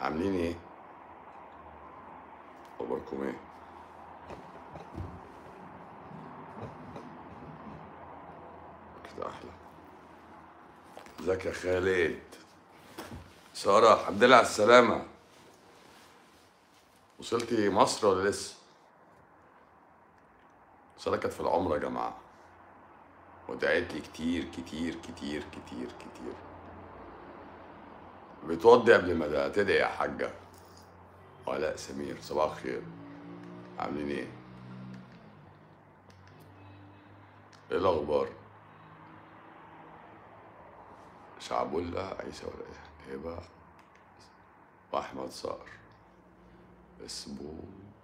عاملين ايه اخباركم ايه كده احلى ازيك يا خالد سارة الحمد لله على السلامة وصلتي مصر ولا لسه؟ سارة كانت في العمرة يا جماعة ودعت لي كتير كتير كتير كتير كتير بتوضي قبل ما تدعي يا حاجة ولاء سمير صباح الخير عاملين ايه؟ ايه الأخبار؟ شعبولة عيسى ولا ايه؟ هبة وأحمد صقر اسمه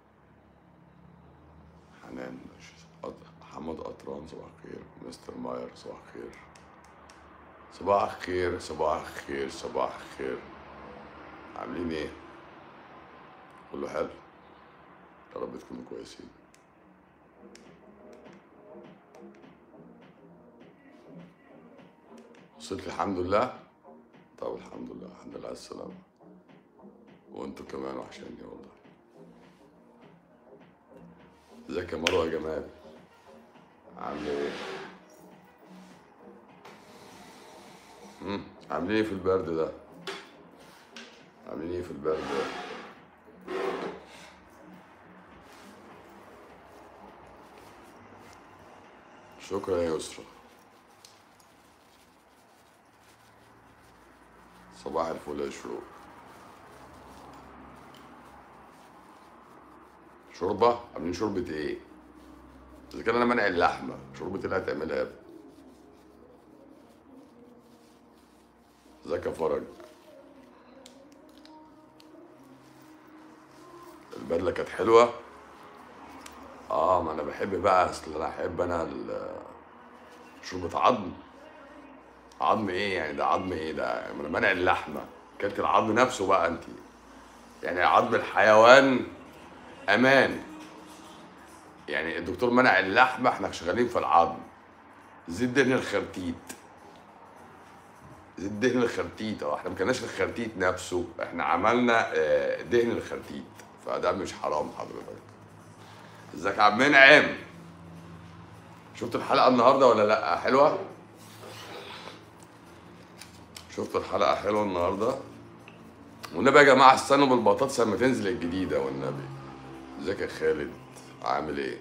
حنان أط- محمد قطران صباح الخير مستر ماير صباح الخير صباح الخير صباح الخير صباح الخير عاملين ايه؟ كله حلو يا رب تكونوا كويسين وصلت الحمد لله طب الحمد لله الحمد لله على السلامة وانتوا كمان وحشاني والله ازيك يا مروة يا جمال عامل ايه؟ مم، عاملين ايه في البرد ده؟ عاملين ايه في البرد ده؟ شكرا يا يسرا صباح الفل يا شروق شوربة؟ عاملين شوربة ايه؟ إذا كان أنا منع اللحمة شوربة اللي هتعملها يا ابني ازيك يا فرج البدلة كانت حلوة اه ما انا بحب بقى اصل انا احب انا ال- شوربة عظم عظم ايه يعني ده عظم ايه ده ما انا منع اللحمة كلت العظم نفسه بقى انت يعني عظم الحيوان امان يعني الدكتور منع اللحمة احنا شغالين في العظم زيت دهن الخرتيت زيت دهن الخرتيت اه احنا ما كناش الخرتيت نفسه احنا عملنا آه، دهن الخرتيت فده مش حرام حضرتك ازيك يا عم منعم شفت الحلقه النهارده ولا لا حلوه شفت الحلقه حلوه النهارده والنبي يا جماعه استنوا بالبطاطس لما تنزل الجديده والنبي ازيك يا خالد عامل ايه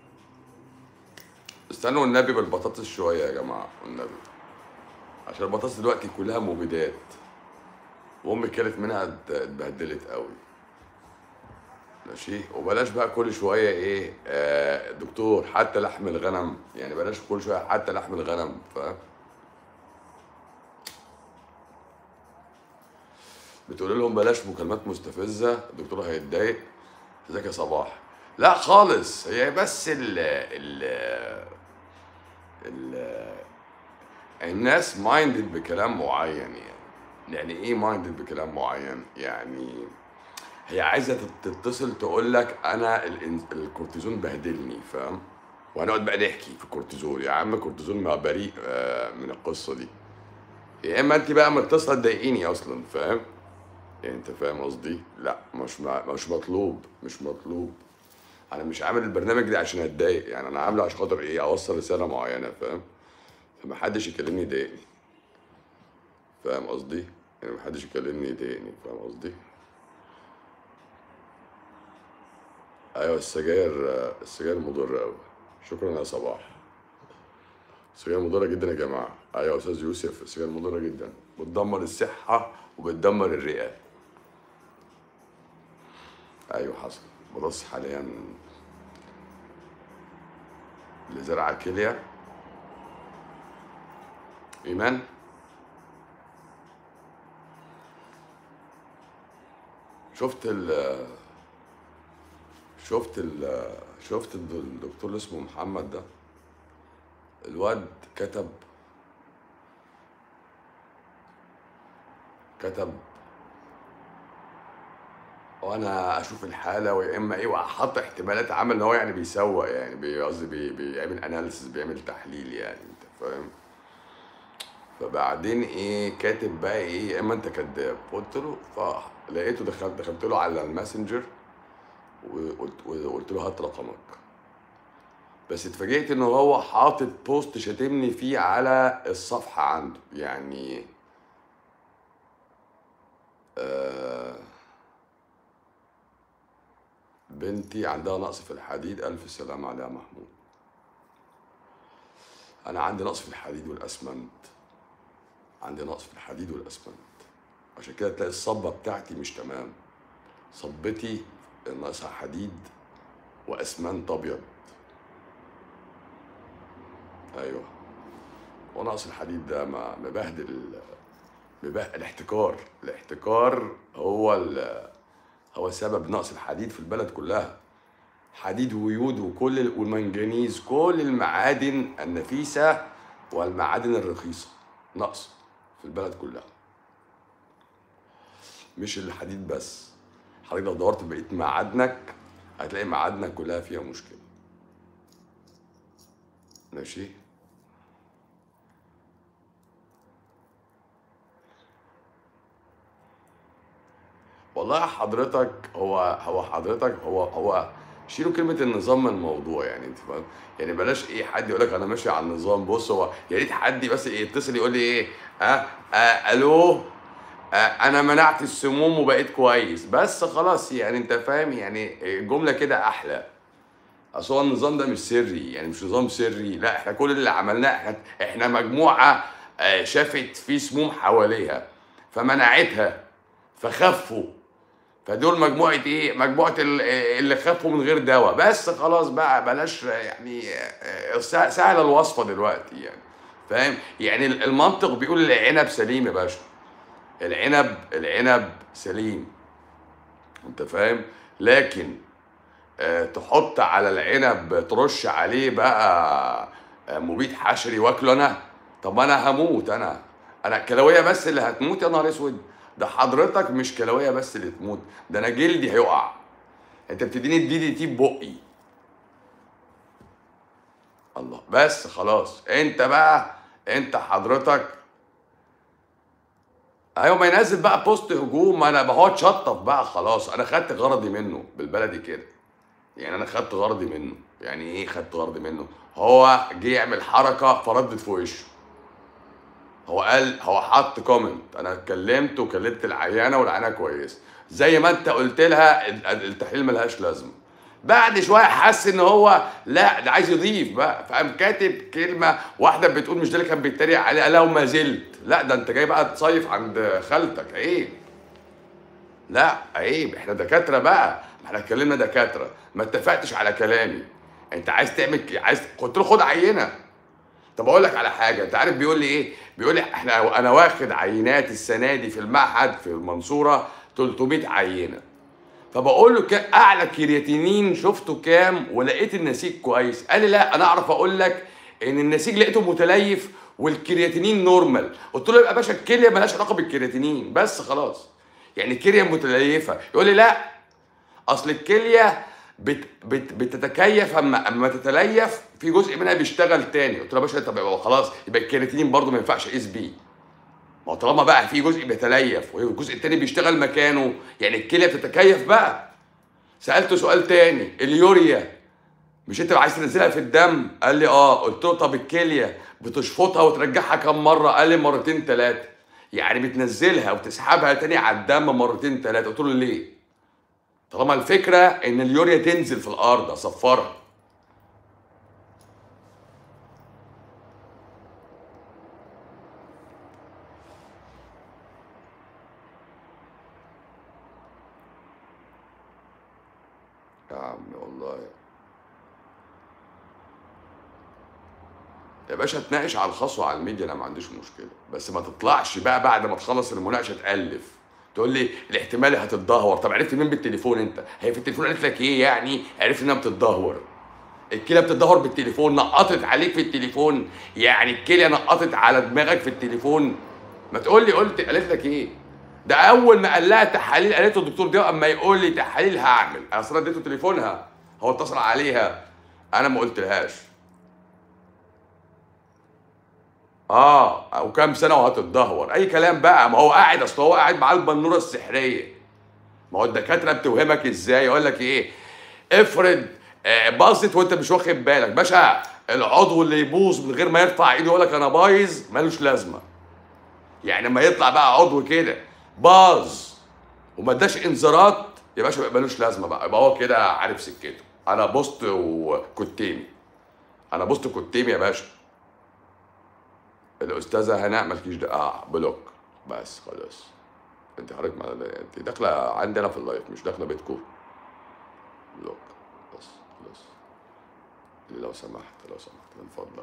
استنوا النبي بالبطاطس شويه يا جماعه والنبي عشان البطاطس دلوقتي كلها مبيدات وامي كلت منها ات- اتبهدلت قوي ماشي وبلاش بقى كل شويه ايه آه دكتور حتى لحم الغنم يعني بلاش كل شويه حتى لحم الغنم فاهم بتقول لهم بلاش مكالمات مستفزه الدكتور هيتضايق ازيك يا صباح لا خالص هي بس ال ال ال الناس مايندد بكلام معين يعني يعني ايه مايندد بكلام معين يعني هي عايزه تت- تتصل تقول لك انا الإن- الكورتيزون بهدلني فاهم وهنقعد بقى نحكي في الكورتيزون يا عم الكورتيزون ما بريء آه، من القصه دي يا اما انت بقى متصله تضايقيني اصلا فاهم يعني انت فاهم قصدي لا مش ما- مش مطلوب مش مطلوب انا مش عامل البرنامج ده عشان اتضايق يعني انا عامله عشان خاطر ايه اوصل رساله معينه فاهم فمحدش يكلمني يضايقني فاهم قصدي يعني محدش يكلمني يضايقني فاهم قصدي ايوه السجاير السجاير مضره قوي شكرا يا صباح السجاير مضره جدا يا جماعه ايوه يا استاذ يوسف السجاير مضره جدا بتدمر الصحه وبتدمر الرئه ايوه حصل ببص حاليا لزرع كليه ايمان شفت ال شفت ال شفت الدكتور اللي اسمه محمد ده الواد كتب كتب وانا اشوف الحاله ويا اما ايه وحط احتمالات عمل ان هو يعني بيسوق يعني بي- قصدي بي- بيعمل اناليسيس بيعمل تحليل يعني انت فاهم فبعدين ايه كاتب بقى ايه يا اما انت كذاب قلت له فلقيته دخلت دخلت له على الماسنجر وقلت وقلت له هات رقمك بس اتفاجئت ان هو حاطط بوست شاتمني فيه على الصفحه عنده يعني آه بنتي عندها نقص في الحديد ألف سلام عليها محمود أنا عندي نقص في الحديد والأسمنت عندي نقص في الحديد والأسمنت عشان كده تلاقي الصبة بتاعتي مش تمام صبتي ناقصها حديد وأسمنت أبيض أيوه ونقص الحديد ده ما- مبهدل مبهدل الاحتكار الاحتكار هو ال هو سبب نقص الحديد في البلد كلها حديد ويود وكل ال- والمنجنيز كل المعادن النفيسة والمعادن الرخيصة نقص في البلد كلها مش الحديد بس حضرتك لو دورت بقيت معادنك هتلاقي معادنك كلها فيها مشكلة ماشي والله حضرتك هو هو حضرتك هو هو شيلوا كلمة النظام من الموضوع يعني انت فاهم يعني بلاش ايه حد يقول لك انا ماشي على النظام بص هو يا ريت حد بس إيه يتصل يقول لي ايه ها آه آه الو آه انا منعت السموم وبقيت كويس بس خلاص يعني انت فاهم يعني الجملة كده احلى اصل هو النظام ده مش سري يعني مش نظام سري لا احنا كل اللي عملناه احنا احنا مجموعه آه، شافت في سموم حواليها فمنعتها فخفوا فدول مجموعه ايه مجموعه ال- اللي خفوا من غير دواء بس خلاص بقى بلاش يعني آه، سه- سهله الوصفه دلوقتي يعني فاهم يعني المنطق بيقول العنب سليم يا باشا العنب العنب سليم انت فاهم لكن آه، تحط على العنب ترش عليه بقى آه، مبيد حشري واكله انا طب انا هموت انا انا الكلاويه بس اللي هتموت يا نهار اسود ده حضرتك مش كلاويه بس اللي تموت ده انا جلدي هيقع انت بتديني الدي دي تي ببقي الله بس خلاص انت بقى انت حضرتك ايوه ما ينزل بقى بوست هجوم انا بقعد شطف بقى خلاص انا خدت غرضي منه بالبلدي كده يعني انا خدت غرضي منه يعني ايه خدت غرضي منه هو جه يعمل حركه فردت في وشه هو قال هو حط كومنت انا اتكلمت وكلمت العيانه والعيانه كويسه زي ما انت قلت لها ال- التحليل ملهاش لازمه بعد شويه حس ان هو لا ده عايز يضيف بقى فقام كاتب كلمه واحده بتقول مش ده اللي كان بيتريق عليه قال لها وما زلت لا ده انت جاي بقى تصيف عند خالتك عيب لا عيب احنا دكاتره بقى ما احنا اتكلمنا دكاتره ما اتفقتش على كلامي انت عايز تعمل عايز قلت له خد عينه طب اقول لك على حاجه انت عارف بيقول لي ايه بيقول لي احنا انا واخد عينات السنه دي في المعهد في المنصوره 300 عينه فبقول له كا- اعلى كرياتينين شفته كام ولقيت النسيج كويس قال لي لا انا اعرف اقول لك ان النسيج لقيته متليف والكرياتينين نورمال قلت له يبقى يا باشا الكليه مالهاش علاقه بالكرياتينين بس خلاص يعني الكليه متليفه يقول لي لا اصل الكليه بت بت بتتكيف اما اما تتليف في جزء منها بيشتغل تاني قلت له يا باشا طب يبقى خلاص يبقى الكرياتينين برضه ما ينفعش اقيس بيه ما هو طالما بقى في جزء بيتليف والجزء التاني بيشتغل مكانه يعني الكليه بتتكيف بقى سالته سؤال تاني اليوريا مش انت عايز تنزلها في الدم قال لي اه قلت له طب الكليه بتشفطها وترجعها كم مره قال لي مرتين ثلاثه يعني بتنزلها وتسحبها تاني على الدم مرتين ثلاثه قلت له ليه طالما الفكره ان اليوريا تنزل في الارض اصفرها يا عم والله يا باشا اتناقش على الخاص وعلى الميديا انا ما عنديش مشكله بس ما تطلعش بقى بعد ما تخلص المناقشه تالف تقول لي الاحتمالي هتتدهور طب عرفت مين بالتليفون انت هي في التليفون قالت لك ايه يعني عرفت انها بتتدهور الكليه بتتدهور بالتليفون نقطت عليك في التليفون يعني الكليه نقطت على دماغك في التليفون ما تقول لي قلت قالت لك ايه ده اول ما قال لها تحاليل قالت له الدكتور ده اما يقول لي تحاليل هعمل انا اصلا اديته تليفونها هو اتصل عليها انا ما قلتلهاش اه وكام سنه وهتتدهور اي كلام بقى ما هو قاعد اصل هو قاعد معاه البنوره السحريه ما هو الدكاتره بتوهمك ازاي يقول لك ايه افرض آه، باظت وانت مش واخد بالك باشا العضو اللي يبوظ من غير ما يرفع ايده يقول لك انا بايظ ملوش لازمه يعني لما يطلع بقى عضو كده باظ وما اداش انذارات يا باشا يبقى ملوش لازمه بقى يبقى هو كده عارف سكته انا بوست وكتيمي انا بوست كتيمي يا باشا الاستاذه هناء مالكيش دعوه اه بلوك بس خلاص انت حضرتك ما انت داخله عندنا في اللايف مش داخله بيتكم بلوك بس خلاص لو سمحت لو سمحت من فضلك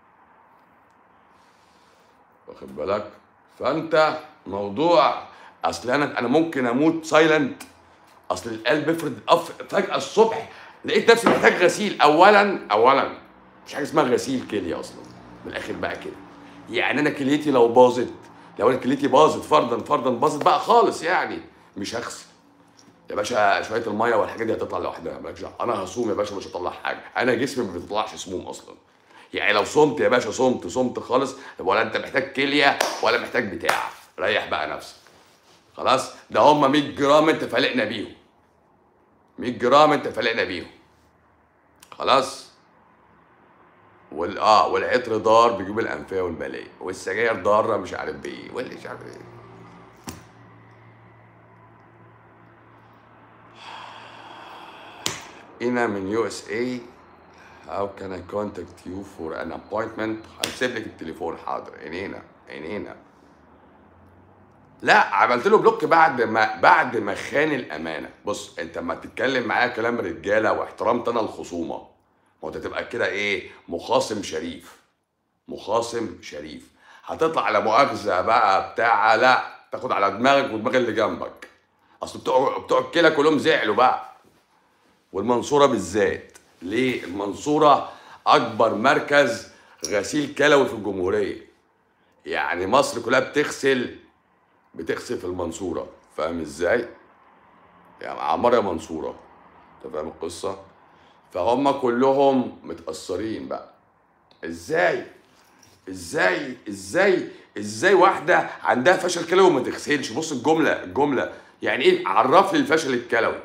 واخد بالك فانت موضوع اصل انا انا ممكن اموت سايلنت اصل القلب افرض أف... فجاه الصبح لقيت نفسي محتاج غسيل اولا اولا مش حاجه اسمها غسيل كليه اصلا من الاخر بقى كده يعني انا كليتي لو باظت لو انا كليتي باظت فرضا فرضا باظت بقى خالص يعني مش هغسل يا باشا شويه الميه والحاجات دي هتطلع لوحدها مالكش دعوة. انا هصوم يا باشا مش هطلع حاجه انا جسمي ما بيطلعش سموم اصلا يعني لو صمت يا باشا صمت صمت خالص ولا انت محتاج كليه ولا محتاج بتاع ريح بقى نفسك خلاص ده هم 100 جرام انت فالقنا بيهم 100 جرام انت فالقنا بيهم خلاص وال اه والعطر ضار بيجيب الانفيه والبلايا والسجاير ضاره مش عارف بايه واللي مش عارف ايه انا من يو اس اي How can I contact you for an appointment؟ هنسيب لك التليفون حاضر عينينا عينينا لا عملت له بلوك بعد ما بعد ما خان الامانه بص انت لما تتكلم معايا كلام رجاله واحترمت انا الخصومه ما انت تبقى كده ايه مخاصم شريف مخاصم شريف هتطلع على مؤاخذه بقى بتاع لا تاخد على دماغك ودماغ اللي جنبك اصل بتوع بتوع الكلى كلهم زعلوا بقى والمنصوره بالذات ليه المنصوره اكبر مركز غسيل كلوي في الجمهوريه يعني مصر كلها بتغسل بتغسل في المنصوره فاهم ازاي يعني عمار يا منصوره انت فاهم القصه فهم كلهم متاثرين بقى ازاي ازاي ازاي ازاي واحده عندها فشل كلوي وما تغسلش بص الجمله الجمله يعني ايه عرف لي الفشل الكلوي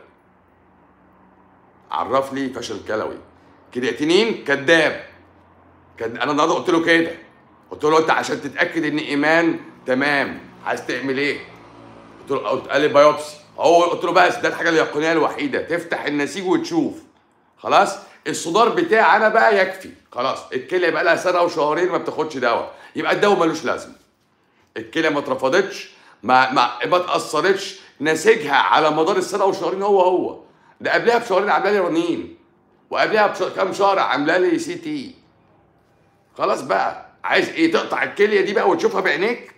عرف لي فشل كلوي كرياتينين كذاب كان انا النهارده قلت له كده قلت له انت عشان تتاكد ان ايمان تمام عايز تعمل ايه؟ قلت له قلت قال لي بايوبسي هو قلت له بس ده الحاجه اليقينيه الوحيده تفتح النسيج وتشوف خلاص الصدار بتاعي انا بقى يكفي خلاص الكليه بقى لها سنه وشهرين ما بتاخدش دواء يبقى الدواء ملوش لازمه الكليه ما اترفضتش ما ما ما اتاثرتش نسيجها على مدار السنه والشهرين هو هو ده قبلها بشهرين عامله لي رنين وقبلها بكام شهر عامله لي سي تي خلاص بقى عايز ايه تقطع الكليه دي بقى وتشوفها بعينيك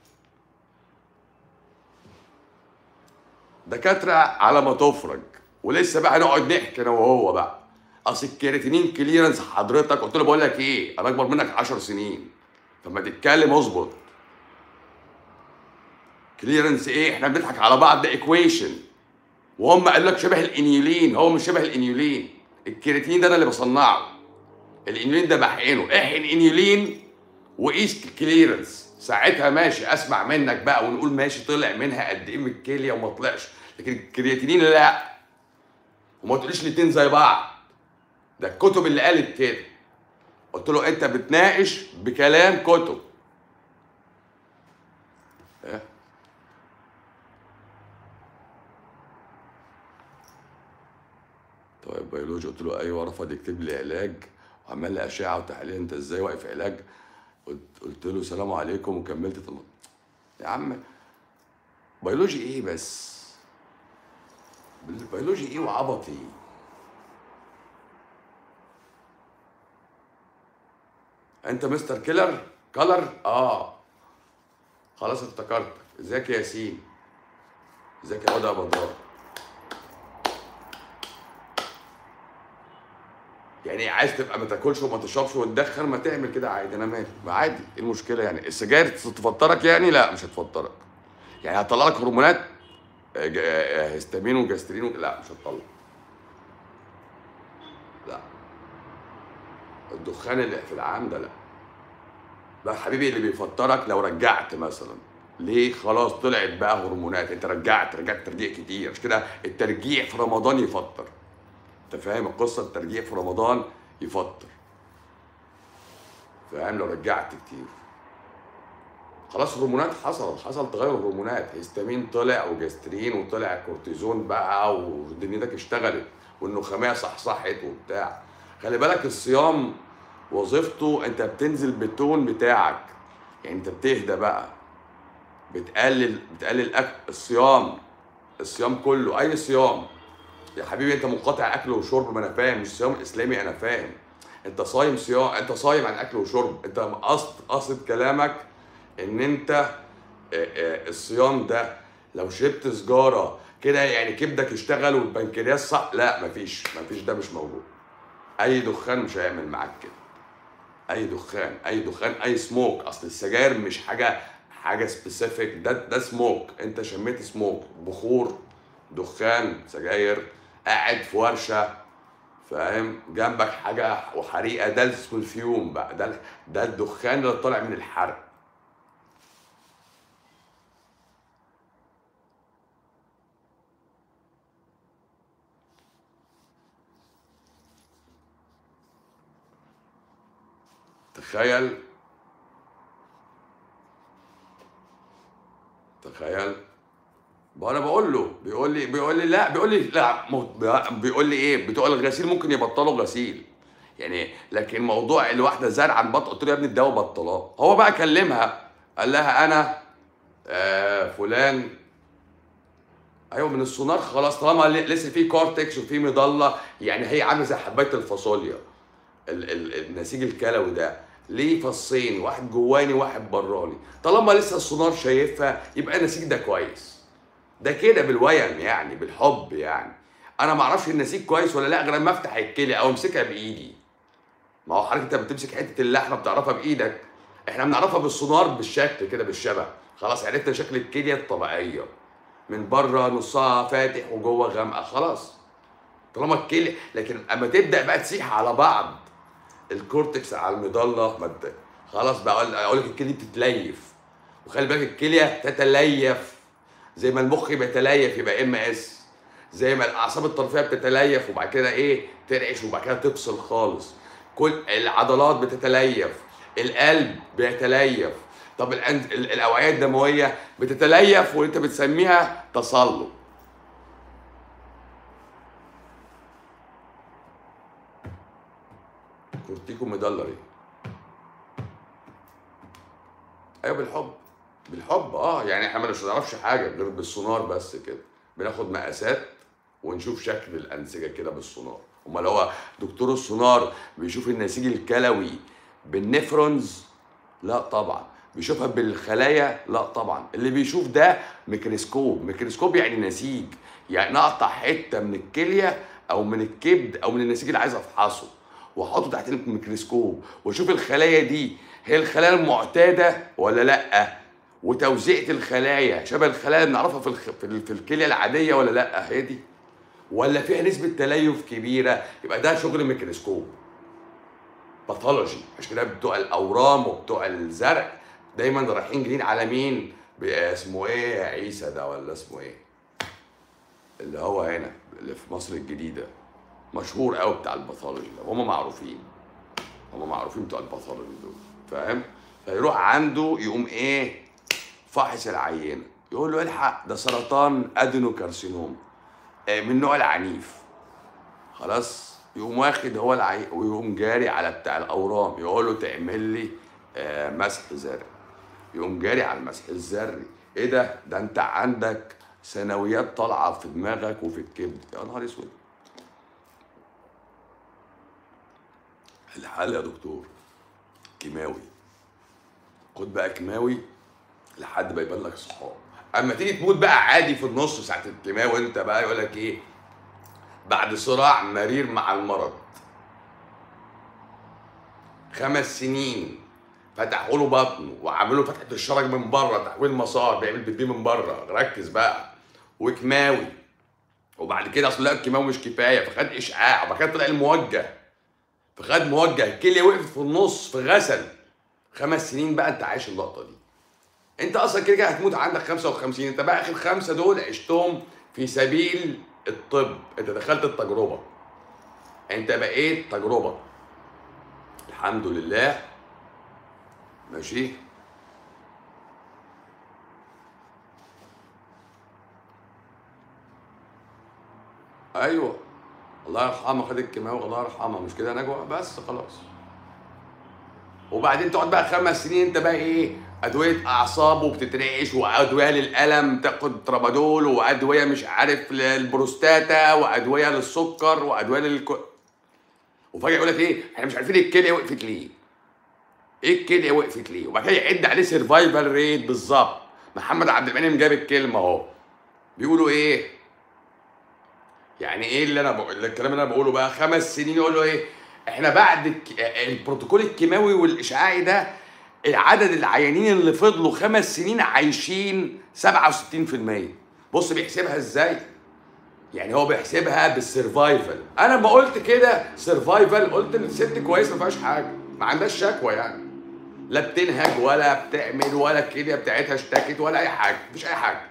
دكاتره على ما تفرج ولسه بقى هنقعد نحكي انا وهو بقى اصل الكرياتينين كليرنس حضرتك قلت له بقول لك ايه انا اكبر منك 10 سنين فما تتكلم اظبط كليرنس ايه احنا بنضحك على بعض ده ايكويشن وهم قالوا لك شبه الانيولين هو مش شبه الانيولين الكرياتين ده انا اللي بصنعه الانيولين ده بحقنه احقن انيولين وقيس كليرنس ساعتها ماشي اسمع منك بقى ونقول ماشي طلع منها قد ايه من الكليه وما طلعش لكن الكرياتينين لا وما تقوليش الاتنين زي بعض ده الكتب اللي قالت كده قلت له انت بتناقش بكلام كتب إيه؟ طيب بيولوجي قلت له ايوه رفض يكتب لي علاج وعمل لي اشعه وتحاليل انت ازاي واقف علاج قلت, قلت له سلام عليكم وكملت طلع. يا عم بيولوجي ايه بس بيولوجي ايه وعبط ايه انت مستر كيلر كلر اه خلاص افتكرتك ازيك يا ياسين ازيك يا هدى يا بدار يعني عايز تبقى ما تاكلش وما تشربش وتدخن ما تعمل كده عادي انا مالي ما عادي ايه المشكله يعني السجاير تفطرك يعني لا مش هتفطرك يعني هتطلع لك هرمونات آه، ج- آه، هيستامين وجاسترين و... لا مش هتطلع لا الدخان اللي في العام ده لا بقى حبيبي اللي بيفطرك لو رجعت مثلا ليه خلاص طلعت بقى هرمونات انت رجعت رجعت ترجيع كتير مش كده الترجيع في رمضان يفطر انت فاهم القصه الترجيع في رمضان يفطر فاهم لو رجعت كتير خلاص هرمونات حصل حصل تغير هرمونات هيستامين طلع وجاسترين وطلع كورتيزون بقى ودنيتك اشتغلت والنخاميه صحصحت وبتاع خلي بالك الصيام وظيفته انت بتنزل بالتون بتاعك يعني انت بتهدى بقى بتقلل بتقلل أكل الصيام الصيام كله اي صيام يا حبيبي انت منقطع اكل وشرب ما انا فاهم مش صيام اسلامي انا فاهم انت صايم صيام انت صايم عن اكل وشرب انت قصد قصد كلامك ان انت آه، آه، الصيام ده لو شربت سجاره كده يعني كبدك اشتغل والبنكرياس صح لا مفيش مفيش ده مش موجود اي دخان مش هيعمل معاك كده اي دخان اي دخان اي سموك اصل السجاير مش حاجه حاجه سبيسيفيك ده ده سموك انت شميت سموك بخور دخان سجاير قاعد في ورشه فاهم جنبك حاجه وحريقه ده اسمه الفيوم بقى ده ده الدخان اللي طالع من الحرق تخيل تخيل ما انا بقول له بيقول لي بيقول لي لا بيقول لي لا مو- بيقول لي ايه بتوع الغسيل ممكن يبطلوا غسيل يعني لكن موضوع الواحده زرعا بطل قلت له يا ابني الدواء بطلاه هو بقى كلمها قال لها انا آه فلان ايوه من السونار خلاص طالما ل- لسه في كورتكس وفي مضله يعني هي عامله زي حبايه الفاصوليا ال- ال- النسيج الكلوي ده ليه فصين واحد جواني واحد براني طالما لسه السونار شايفها يبقى النسيج ده كويس ده كده بالويم يعني بالحب يعني انا ما اعرفش النسيج كويس ولا لا غير لما افتح الكلى او امسكها بايدي ما هو حضرتك انت بتمسك حته اللحمه بتعرفها بايدك احنا بنعرفها بالسونار بالشكل كده بالشبه خلاص عرفنا شكل الكليه الطبيعيه من بره نصها فاتح وجوه غامقه خلاص طالما الكليه لكن اما تبدا بقى تسيح على بعض الكورتكس على المضله ما انت خلاص بقى اقول أقول لك الكليه بتتليف وخلي بالك الكليه تتليف زي ما المخ بيتليف يبقى ام اس زي ما الاعصاب الطرفيه بتتليف وبعد كده ايه ترعش وبعد كده تفصل خالص كل العضلات بتتليف القلب بيتليف طب الأن- ال- الاوعيه الدمويه بتتليف وانت بتسميها تصلب كورتيكو مدلري ايوه بالحب بالحب اه يعني احنا مش نعرفش حاجه غير بالسونار بس كده بناخد مقاسات ونشوف شكل الانسجه كده بالسونار امال هو دكتور السونار بيشوف النسيج الكلوي بالنفرونز لا طبعا بيشوفها بالخلايا لا طبعا اللي بيشوف ده ميكروسكوب ميكروسكوب يعني نسيج يعني نقطع حته من الكليه او من الكبد او من النسيج اللي عايز افحصه واحطه تحت الميكروسكوب واشوف الخلايا دي هي الخلايا المعتاده ولا لا وتوزيعة الخلايا شبه الخلايا اللي بنعرفها في الخ... في, ال... في الكليه العاديه ولا لا هي دي ولا فيها نسبه تليف كبيره يبقى ده شغل ميكروسكوب باثولوجي عشان كده بتوع الاورام وبتوع الزرع دايما رايحين جايين على مين ب- اسمه ايه عيسى ده ولا اسمه ايه اللي هو هنا اللي في مصر الجديده مشهور قوي بتاع الباثولوجي ده هم معروفين هم معروفين بتوع الباثولوجي دول فاهم فيروح عنده يقوم ايه فاحص العينه يقول له الحق ده سرطان ادينوكارسينوم آه، من النوع العنيف خلاص يقوم واخد هو العي ويقوم جاري على بتاع الاورام يقول له تعمل لي آه، مسح زرعي يقوم جاري على المسح الذري ايه ده ده انت عندك ثانويات طالعه في دماغك وفي الكبد يا نهار اسود الحل يا دكتور كيماوي خد بقى كيماوي لحد ما يبان لك صحاب اما تيجي تموت بقى عادي في النص ساعه الكيماوي انت بقى يقول لك ايه بعد صراع مرير مع المرض خمس سنين فتحوا له بطنه وعملوا فتحه الشرج من بره تحويل مسار بيعمل بيبي من بره ركز بقى وكيماوي وبعد كده اصل لا الكيماوي مش كفايه فخد اشعاع وبعد كده طلع الموجه فخد موجه الكليه وقفت في النص فغسل خمس سنين بقى انت عايش اللقطه دي انت اصلا كده كده هتموت عندك 55 انت بقى اخر خمسه دول عشتهم في سبيل الطب انت دخلت التجربه انت بقيت تجربه الحمد لله ماشي ايوه الله يرحمها خد الكيماوي الله يرحمها مش كده يا نجوى بس خلاص وبعدين تقعد بقى خمس سنين انت بقى ايه ادويه اعصاب وبتترعش وادويه للالم تاخد ترامادول وادويه مش عارف للبروستاتا وادويه للسكر وادويه للك وفجاه يقول لك ايه احنا مش عارفين الكليه وقفت ليه ايه الكليه وقفت ليه وبعد كده يعد عليه سرفايفل ريت بالظبط محمد عبد المنعم جاب الكلمه اهو بيقولوا ايه يعني ايه اللي انا بقول الكلام اللي انا بقوله بقى خمس سنين يقول له ايه احنا بعد الك- البروتوكول الكيماوي والاشعاعي ده عدد العيانين اللي فضلوا خمس سنين عايشين 67% بص بيحسبها ازاي يعني هو بيحسبها بالسرفايفل انا ما قلت كده سرفايفل قلت ان الست كويسه ما فيهاش حاجه ما عندهاش شكوى يعني لا بتنهج ولا بتعمل ولا الكليه بتاعتها اشتكت ولا اي حاجه مفيش اي حاجه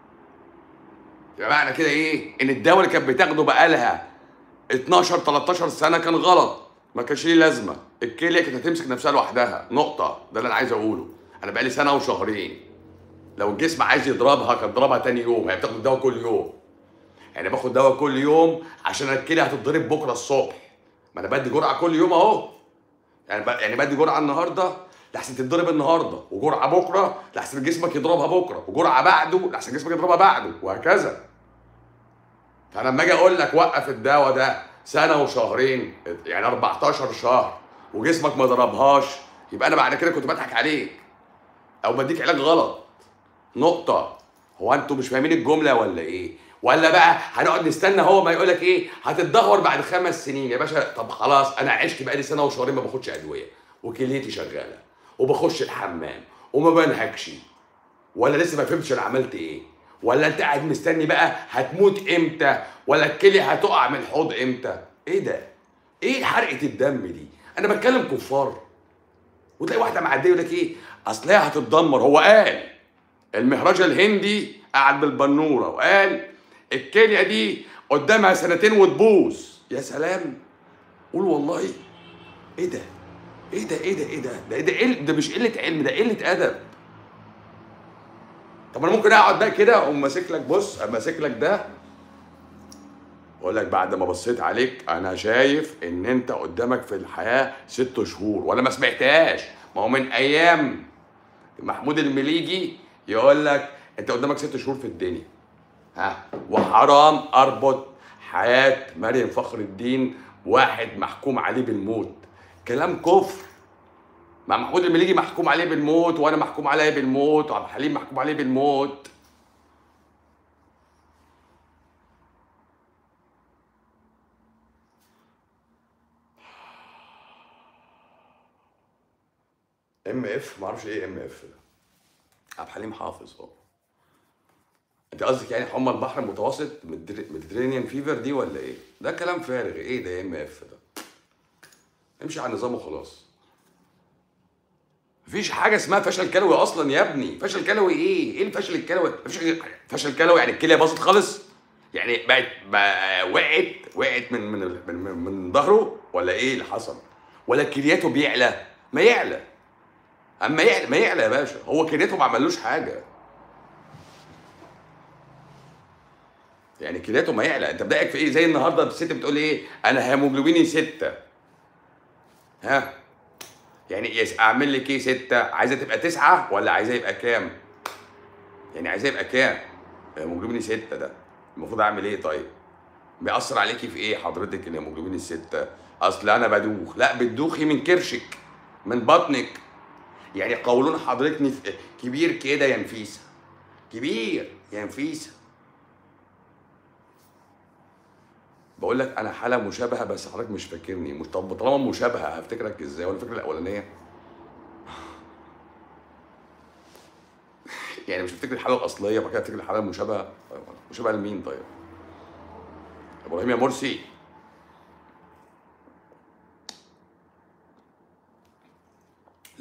يبقى معنى كده ايه ان الدواء اللي كانت بتاخده بقالها 12 13 سنه كان غلط ما كانش ليه لازمه الكليه كانت هتمسك نفسها لوحدها نقطه ده اللي انا عايز اقوله انا بقالي سنه وشهرين لو الجسم عايز يضربها كان ضربها تاني يوم هي بتاخد الدواء كل يوم يعني باخد دواء كل يوم عشان الكليه هتتضرب بكره الصبح ما انا بدي جرعه كل يوم اهو يعني ب... يعني بدي جرعه النهارده لحسن تتضرب النهارده وجرعه بكره لحسن جسمك يضربها بكره وجرعه بعده لحسن جسمك يضربها بعده وهكذا فانا لما اجي اقول لك وقف الدواء ده سنه وشهرين يعني 14 شهر وجسمك ما ضربهاش يبقى انا بعد كده كنت بضحك عليك او بديك علاج غلط نقطه هو انتوا مش فاهمين الجمله ولا ايه ولا بقى هنقعد نستنى هو ما يقول لك ايه هتتدهور بعد خمس سنين يا باشا طب خلاص انا عشت بقالي سنه وشهرين ما باخدش ادويه وكليتي شغاله وبخش الحمام وما بنهكش ولا لسه ما فهمتش انا عملت ايه ولا انت قاعد مستني بقى هتموت امتى ولا الكليه هتقع من الحوض امتى ايه ده ايه حرقه الدم دي انا بتكلم كفار وتلاقي واحده معديه يقول لك ايه اصل هي هتتدمر هو قال المهرجة الهندي قعد بالبنوره وقال الكليه دي قدامها سنتين وتبوظ يا سلام قول والله ايه ده ايه ده ايه ده ايه ده ده, ده, إيه ده مش قله علم ده قله ادب طب انا ممكن اقعد بقى كده اقوم ماسك لك بص ماسك لك ده واقول لك بعد ما بصيت عليك انا شايف ان انت قدامك في الحياه ست شهور ولا ما سمعتهاش ما هو من ايام محمود المليجي يقول لك انت قدامك ست شهور في الدنيا ها وحرام اربط حياه مريم فخر الدين واحد محكوم عليه بالموت كلام كفر مع محمود المليجي محكوم عليه بالموت وانا محكوم عليه بالموت وعبد الحليم محكوم عليه بالموت ام اف ما اعرفش ايه ام اف ده عبد الحليم حافظ اه انت قصدك يعني حمى البحر المتوسط ميديترينيان فيفر دي ولا ايه؟ ده كلام فارغ ايه ده ام اف ده؟ امشي على النظام وخلاص مفيش حاجه اسمها فشل كلوي اصلا يا ابني فشل كلوي ايه ايه الفشل الكلوي مفيش حاجة- فشل كلوي يعني الكليه باظت خالص يعني بقت بقى وقعت وقعت من من من, من, من ظهره ولا ايه اللي حصل ولا كليته بيعلى ما يعلى اما يعلى ما يعلى يا باشا هو كليته ما عملوش حاجه يعني كليته ما يعلى انت بدأك في ايه زي النهارده الست بتقول ايه انا هيموجلوبيني ستة ها يعني يس اعمل لك ايه ستة عايزه تبقى تسعة ولا عايزاه يبقى كام يعني عايزاه يبقى كام هيموجلوبيني ستة ده المفروض اعمل ايه طيب بيأثر عليكي في ايه حضرتك الهيموجلوبين الستة اصل انا بدوخ لا بتدوخي من كرشك من بطنك يعني قولون حضرتك نف- كبير كده يا نفيسه كبير يا نفيسه بقول لك انا حاله مشابهه بس حضرتك مش فاكرني مش طب طالما مشابهه هفتكرك ازاي ولا فاكر الاولانيه يعني مش هفتكر الحاله الاصليه بعد كده افتكر الحاله المشابهه طيب مشابهه لمين طيب ابراهيم يا مرسي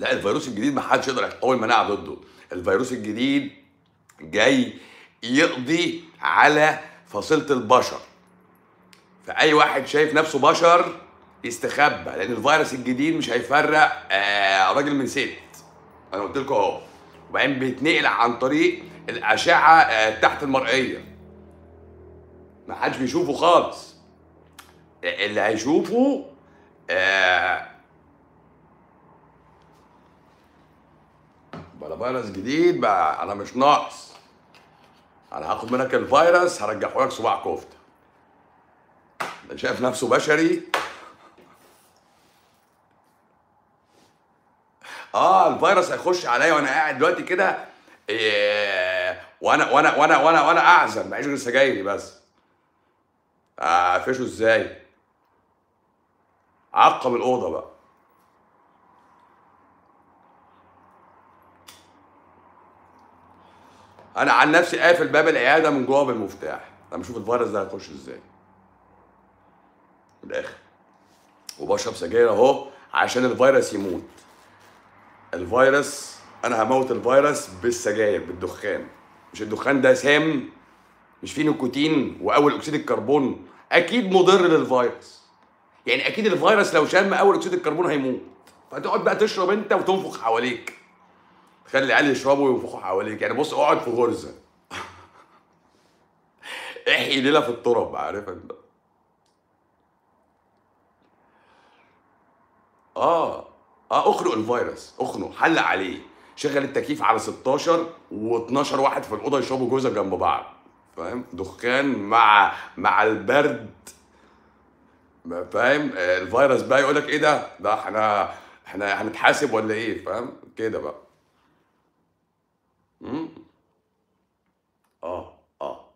لا الفيروس الجديد ما حدش يقدر يقوي المناعه ضده الفيروس الجديد جاي يقضي على فصيله البشر فاي واحد شايف نفسه بشر يستخبى لان الفيروس الجديد مش هيفرق آه راجل من ست انا قلت لكم اهو وبعدين بيتنقل عن طريق الاشعه آه تحت المرئيه ما حدش بيشوفه خالص اللي هيشوفه آه بلا فيروس جديد بقى انا مش ناقص انا هاخد منك الفيروس هرجعه لك صباع كفته ده شايف نفسه بشري اه الفيروس هيخش عليا وانا قاعد دلوقتي كده إيه وانا وانا وانا وانا وانا اعزم معيش غير سجايري بس اقفشه ازاي عقم الاوضه بقى انا عن نفسي قافل باب العياده من جوه بالمفتاح لما اشوف الفيروس ده هيخش ازاي من الاخر وبشرب سجاير اهو عشان الفيروس يموت الفيروس انا هموت الفيروس بالسجاير بالدخان مش الدخان ده سام مش فيه نيكوتين واول اكسيد الكربون اكيد مضر للفيروس يعني اكيد الفيروس لو شم اول اكسيد الكربون هيموت فتقعد بقى تشرب انت وتنفخ حواليك تخلي العيال يشربوا وينفخوا حواليك يعني بص اقعد في غرزه احيي ليله في التراب عارف انت اه اه اخنق الفيروس اخنق حلق عليه شغل التكييف على 16 و12 واحد في الاوضه يشربوا جوزه جنب بعض فاهم دخان مع مع البرد فاهم آه، الفيروس بقى يقول لك ايه ده ده احنا احنا هنتحاسب ولا ايه فاهم كده بقى مم. اه اه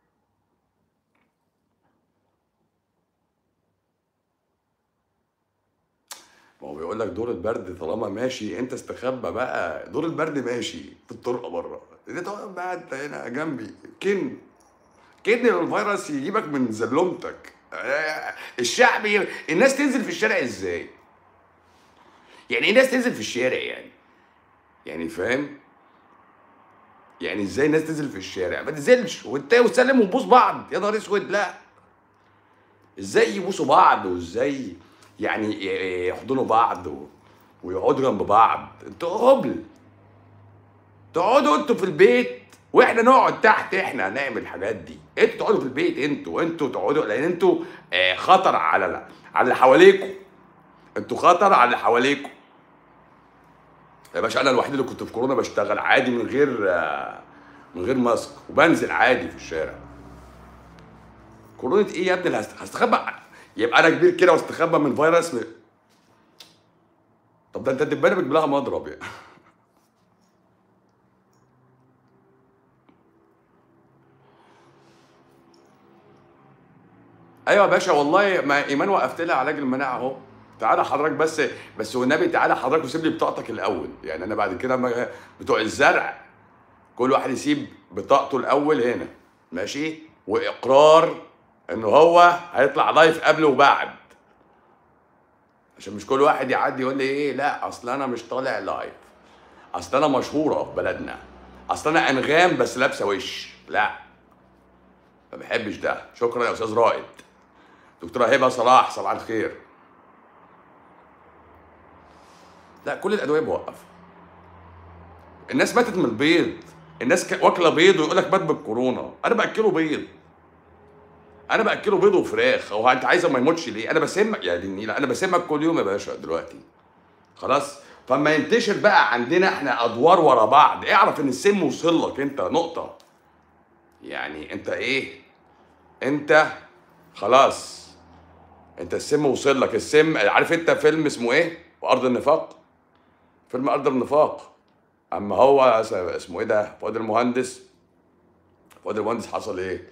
ما هو بيقول لك دور البرد طالما ماشي انت استخبى بقى دور البرد ماشي في الطرقه بره انت تقعد بقى انت هنا جنبي كن كن الفيروس يجيبك من زلومتك آه، الشعب ي- الناس تنزل في الشارع ازاي يعني ايه الناس تنزل في الشارع يعني يعني فاهم يعني ازاي الناس تنزل في الشارع ما تنزلش وانت وتسلم وتبوس بعض يا نهار اسود لا ازاي يبوسوا بعض وازاي يعني يحضنوا بعض و... ويقعدوا جنب بعض انتوا هبل تقعدوا انتوا في البيت واحنا نقعد تحت احنا نعمل الحاجات دي انتوا تقعدوا في البيت انتوا انتوا تقعدوا لان انتوا آه، خطر على ال- على اللي حواليكوا انتوا خطر على اللي حواليكوا يا باشا انا الوحيد اللي كنت في كورونا بشتغل عادي من غير آه، من غير ماسك وبنزل عادي في الشارع كورونا ايه يا ابني اللي هست- هستخبى يبقى انا كبير كده واستخبى من فيروس م... طب ده انت الدبانه بتجيب مضرب يعني ايوه يا باشا والله ما ايمان وقفت لها علاج المناعه اهو تعالى حضرتك بس بس والنبي تعالى حضرتك وسيب لي بطاقتك الاول يعني انا بعد كده ما- بتوع الزرع كل واحد يسيب بطاقته الاول هنا ماشي واقرار ان هو هيطلع لايف قبل وبعد عشان مش كل واحد يعدي يقول لي ايه لا اصل انا مش طالع لايف اصل انا مشهوره في بلدنا اصل انا انغام بس لابسه وش لا ما بحبش ده شكرا يا استاذ رائد دكتوره هبه صلاح صباح الخير لا كل الادويه بوقف الناس ماتت من البيض الناس ك- واكله بيض ويقول لك مات بالكورونا انا باكله بيض انا باكله بيض وفراخ هو انت عايزه ما يموتش ليه انا بسمك يا دي النيله انا بسمك كل يوم يا باشا دلوقتي خلاص فما ينتشر بقى عندنا احنا ادوار ورا بعض اعرف ان السم وصل لك انت نقطه يعني انت ايه انت خلاص انت السم وصل لك السم عارف انت فيلم اسمه ايه وارض النفاق فيلم ارض النفاق اما هو س- اسمه ايه ده فؤاد المهندس فؤاد المهندس حصل ايه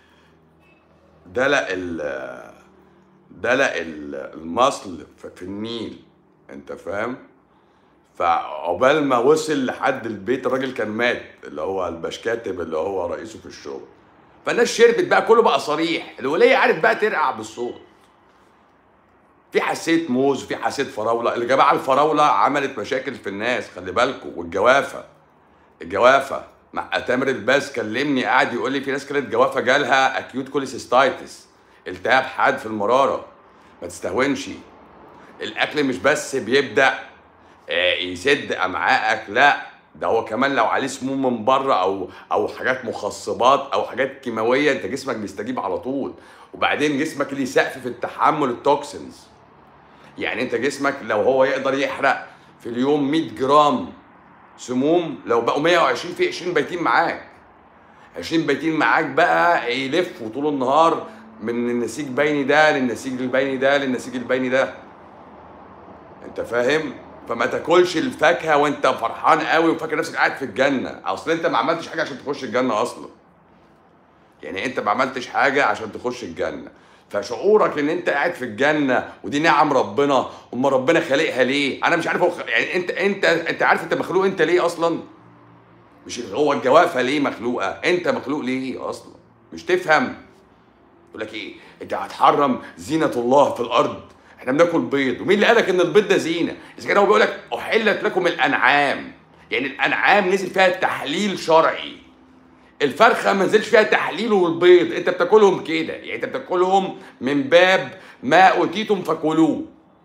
دلق ال دلق ال- المصل في في النيل انت فاهم فعقبال ما وصل لحد البيت الراجل كان مات اللي هو البشكاتب اللي هو رئيسه في الشغل فالناس شربت بقى كله بقى صريح الولية عارف بقى ترقع بالصوت في حساسيه موز وفي حساسيه فراوله الجماعه الفراوله عملت مشاكل في الناس خلي بالكم والجوافه الجوافه مع تامر الباس كلمني قاعد يقول لي في ناس كانت جوافه جالها اكيوت كوليسيستايتس التهاب حاد في المراره ما تستهونش الاكل مش بس بيبدا آه، يسد امعائك لا ده هو كمان لو عليه سموم من بره او او حاجات مخصبات او حاجات كيماويه انت جسمك بيستجيب على طول وبعدين جسمك ليه سقف في التحمل التوكسينز يعني انت جسمك لو هو يقدر يحرق في اليوم 100 جرام سموم لو بقوا 120 في 20 بايتين معاك 20 بايتين معاك بقى يلفوا طول النهار من النسيج بيني ده للنسيج البيني ده للنسيج البيني ده انت فاهم فما تاكلش الفاكهه وانت فرحان قوي وفاكر نفسك قاعد في الجنه اصل انت ما عملتش حاجه عشان تخش الجنه اصلا يعني انت ما عملتش حاجه عشان تخش الجنه فشعورك ان انت قاعد في الجنه ودي نعم ربنا اما ربنا خالقها ليه انا مش عارف هو خ- يعني انت انت انت عارف انت مخلوق انت ليه اصلا مش هو الجوافه ليه مخلوقه انت مخلوق ليه اصلا مش تفهم يقول لك ايه انت هتحرم زينه الله في الارض احنا بناكل بيض ومين اللي قالك ان البيض ده زينه اذا كان هو بيقول لك احلت لكم الانعام يعني الانعام نزل فيها تحليل شرعي الفرخه ما نزلش فيها تحليل والبيض انت بتاكلهم كده يعني انت بتاكلهم من باب ما اوتيتم فكلوه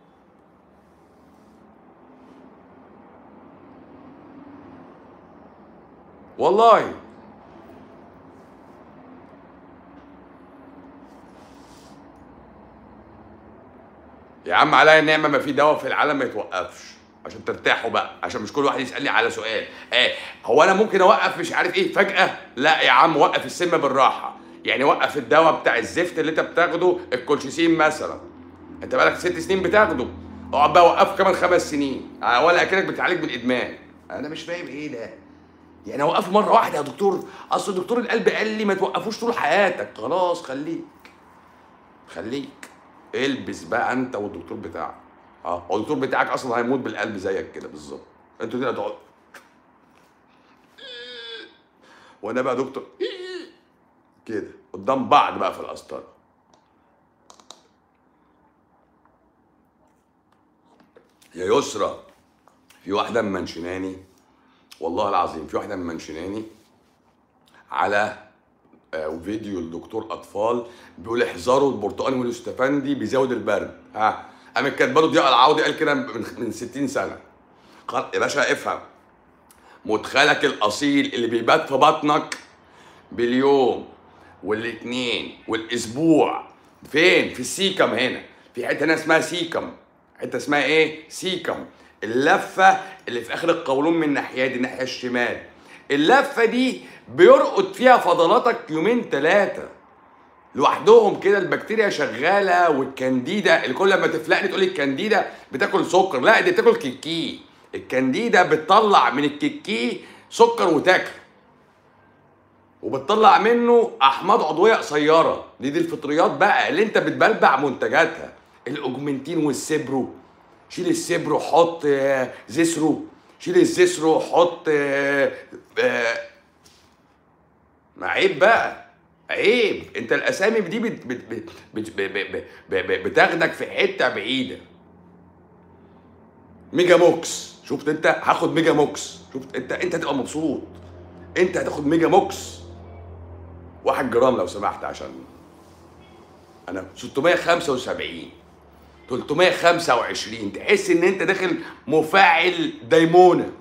والله يا عم عليا النعمه ما في دواء في العالم ما يتوقفش عشان ترتاحوا بقى عشان مش كل واحد يسالني على سؤال ايه هو انا ممكن اوقف مش عارف ايه فجاه لا يا عم وقف السم بالراحه يعني وقف الدواء بتاع الزفت اللي انت بتاخده الكولشيسين مثلا انت بقالك ست سنين بتاخده اقعد بقى وقفه كمان خمس سنين آه، ولا اكنك بتعالج بالادمان انا مش فاهم ايه ده يعني اوقفه مره واحده يا دكتور اصل دكتور القلب قال لي ما توقفوش طول حياتك خلاص خليك خليك البس بقى انت والدكتور بتاعك اه هو الدكتور بتاعك اصلا هيموت بالقلب زيك كده بالظبط انتوا كده تقعد وانا بقى دكتور كده قدام بعض بقى في القسطره يا يسرى في واحده منشناني والله العظيم في واحده منشناني على آه، فيديو لدكتور اطفال بيقول احذروا البرتقال والاستفندي بيزود البرد ها قامت كاتبه له ضياء العوضي قال كده من من 60 سنه قال يا باشا افهم مدخلك الاصيل اللي بيبات في بطنك باليوم والاثنين والاسبوع فين في السيكم هنا في حته هنا اسمها سيكم حته اسمها ايه سيكم اللفه اللي في اخر القولون من الناحيه دي الناحيه الشمال اللفه دي بيرقد فيها فضلاتك يومين ثلاثه لوحدهم كده البكتيريا شغاله والكانديدا اللي كل لما تفلقني تقول لي الكانديدا بتاكل سكر لا دي بتاكل كيكي الكانديدا بتطلع من الكيكي سكر وتاكل وبتطلع منه احماض عضويه قصيره دي دي الفطريات بقى اللي انت بتبلبع منتجاتها الاوجمنتين والسبرو شيل السبرو حط آه، زيسرو شيل الزيسرو حط آه، آه، ما عيب بقى عيب انت الاسامي دي بت بت بت بت ب- ب- ب- ب- بتاخدك في حته بعيده ميجا موكس شفت انت هاخد ميجا موكس شفت انت انت هتبقى مبسوط انت هتاخد ميجا موكس واحد جرام لو سمحت عشان انا 675 325 تحس ان انت داخل مفاعل ديمونه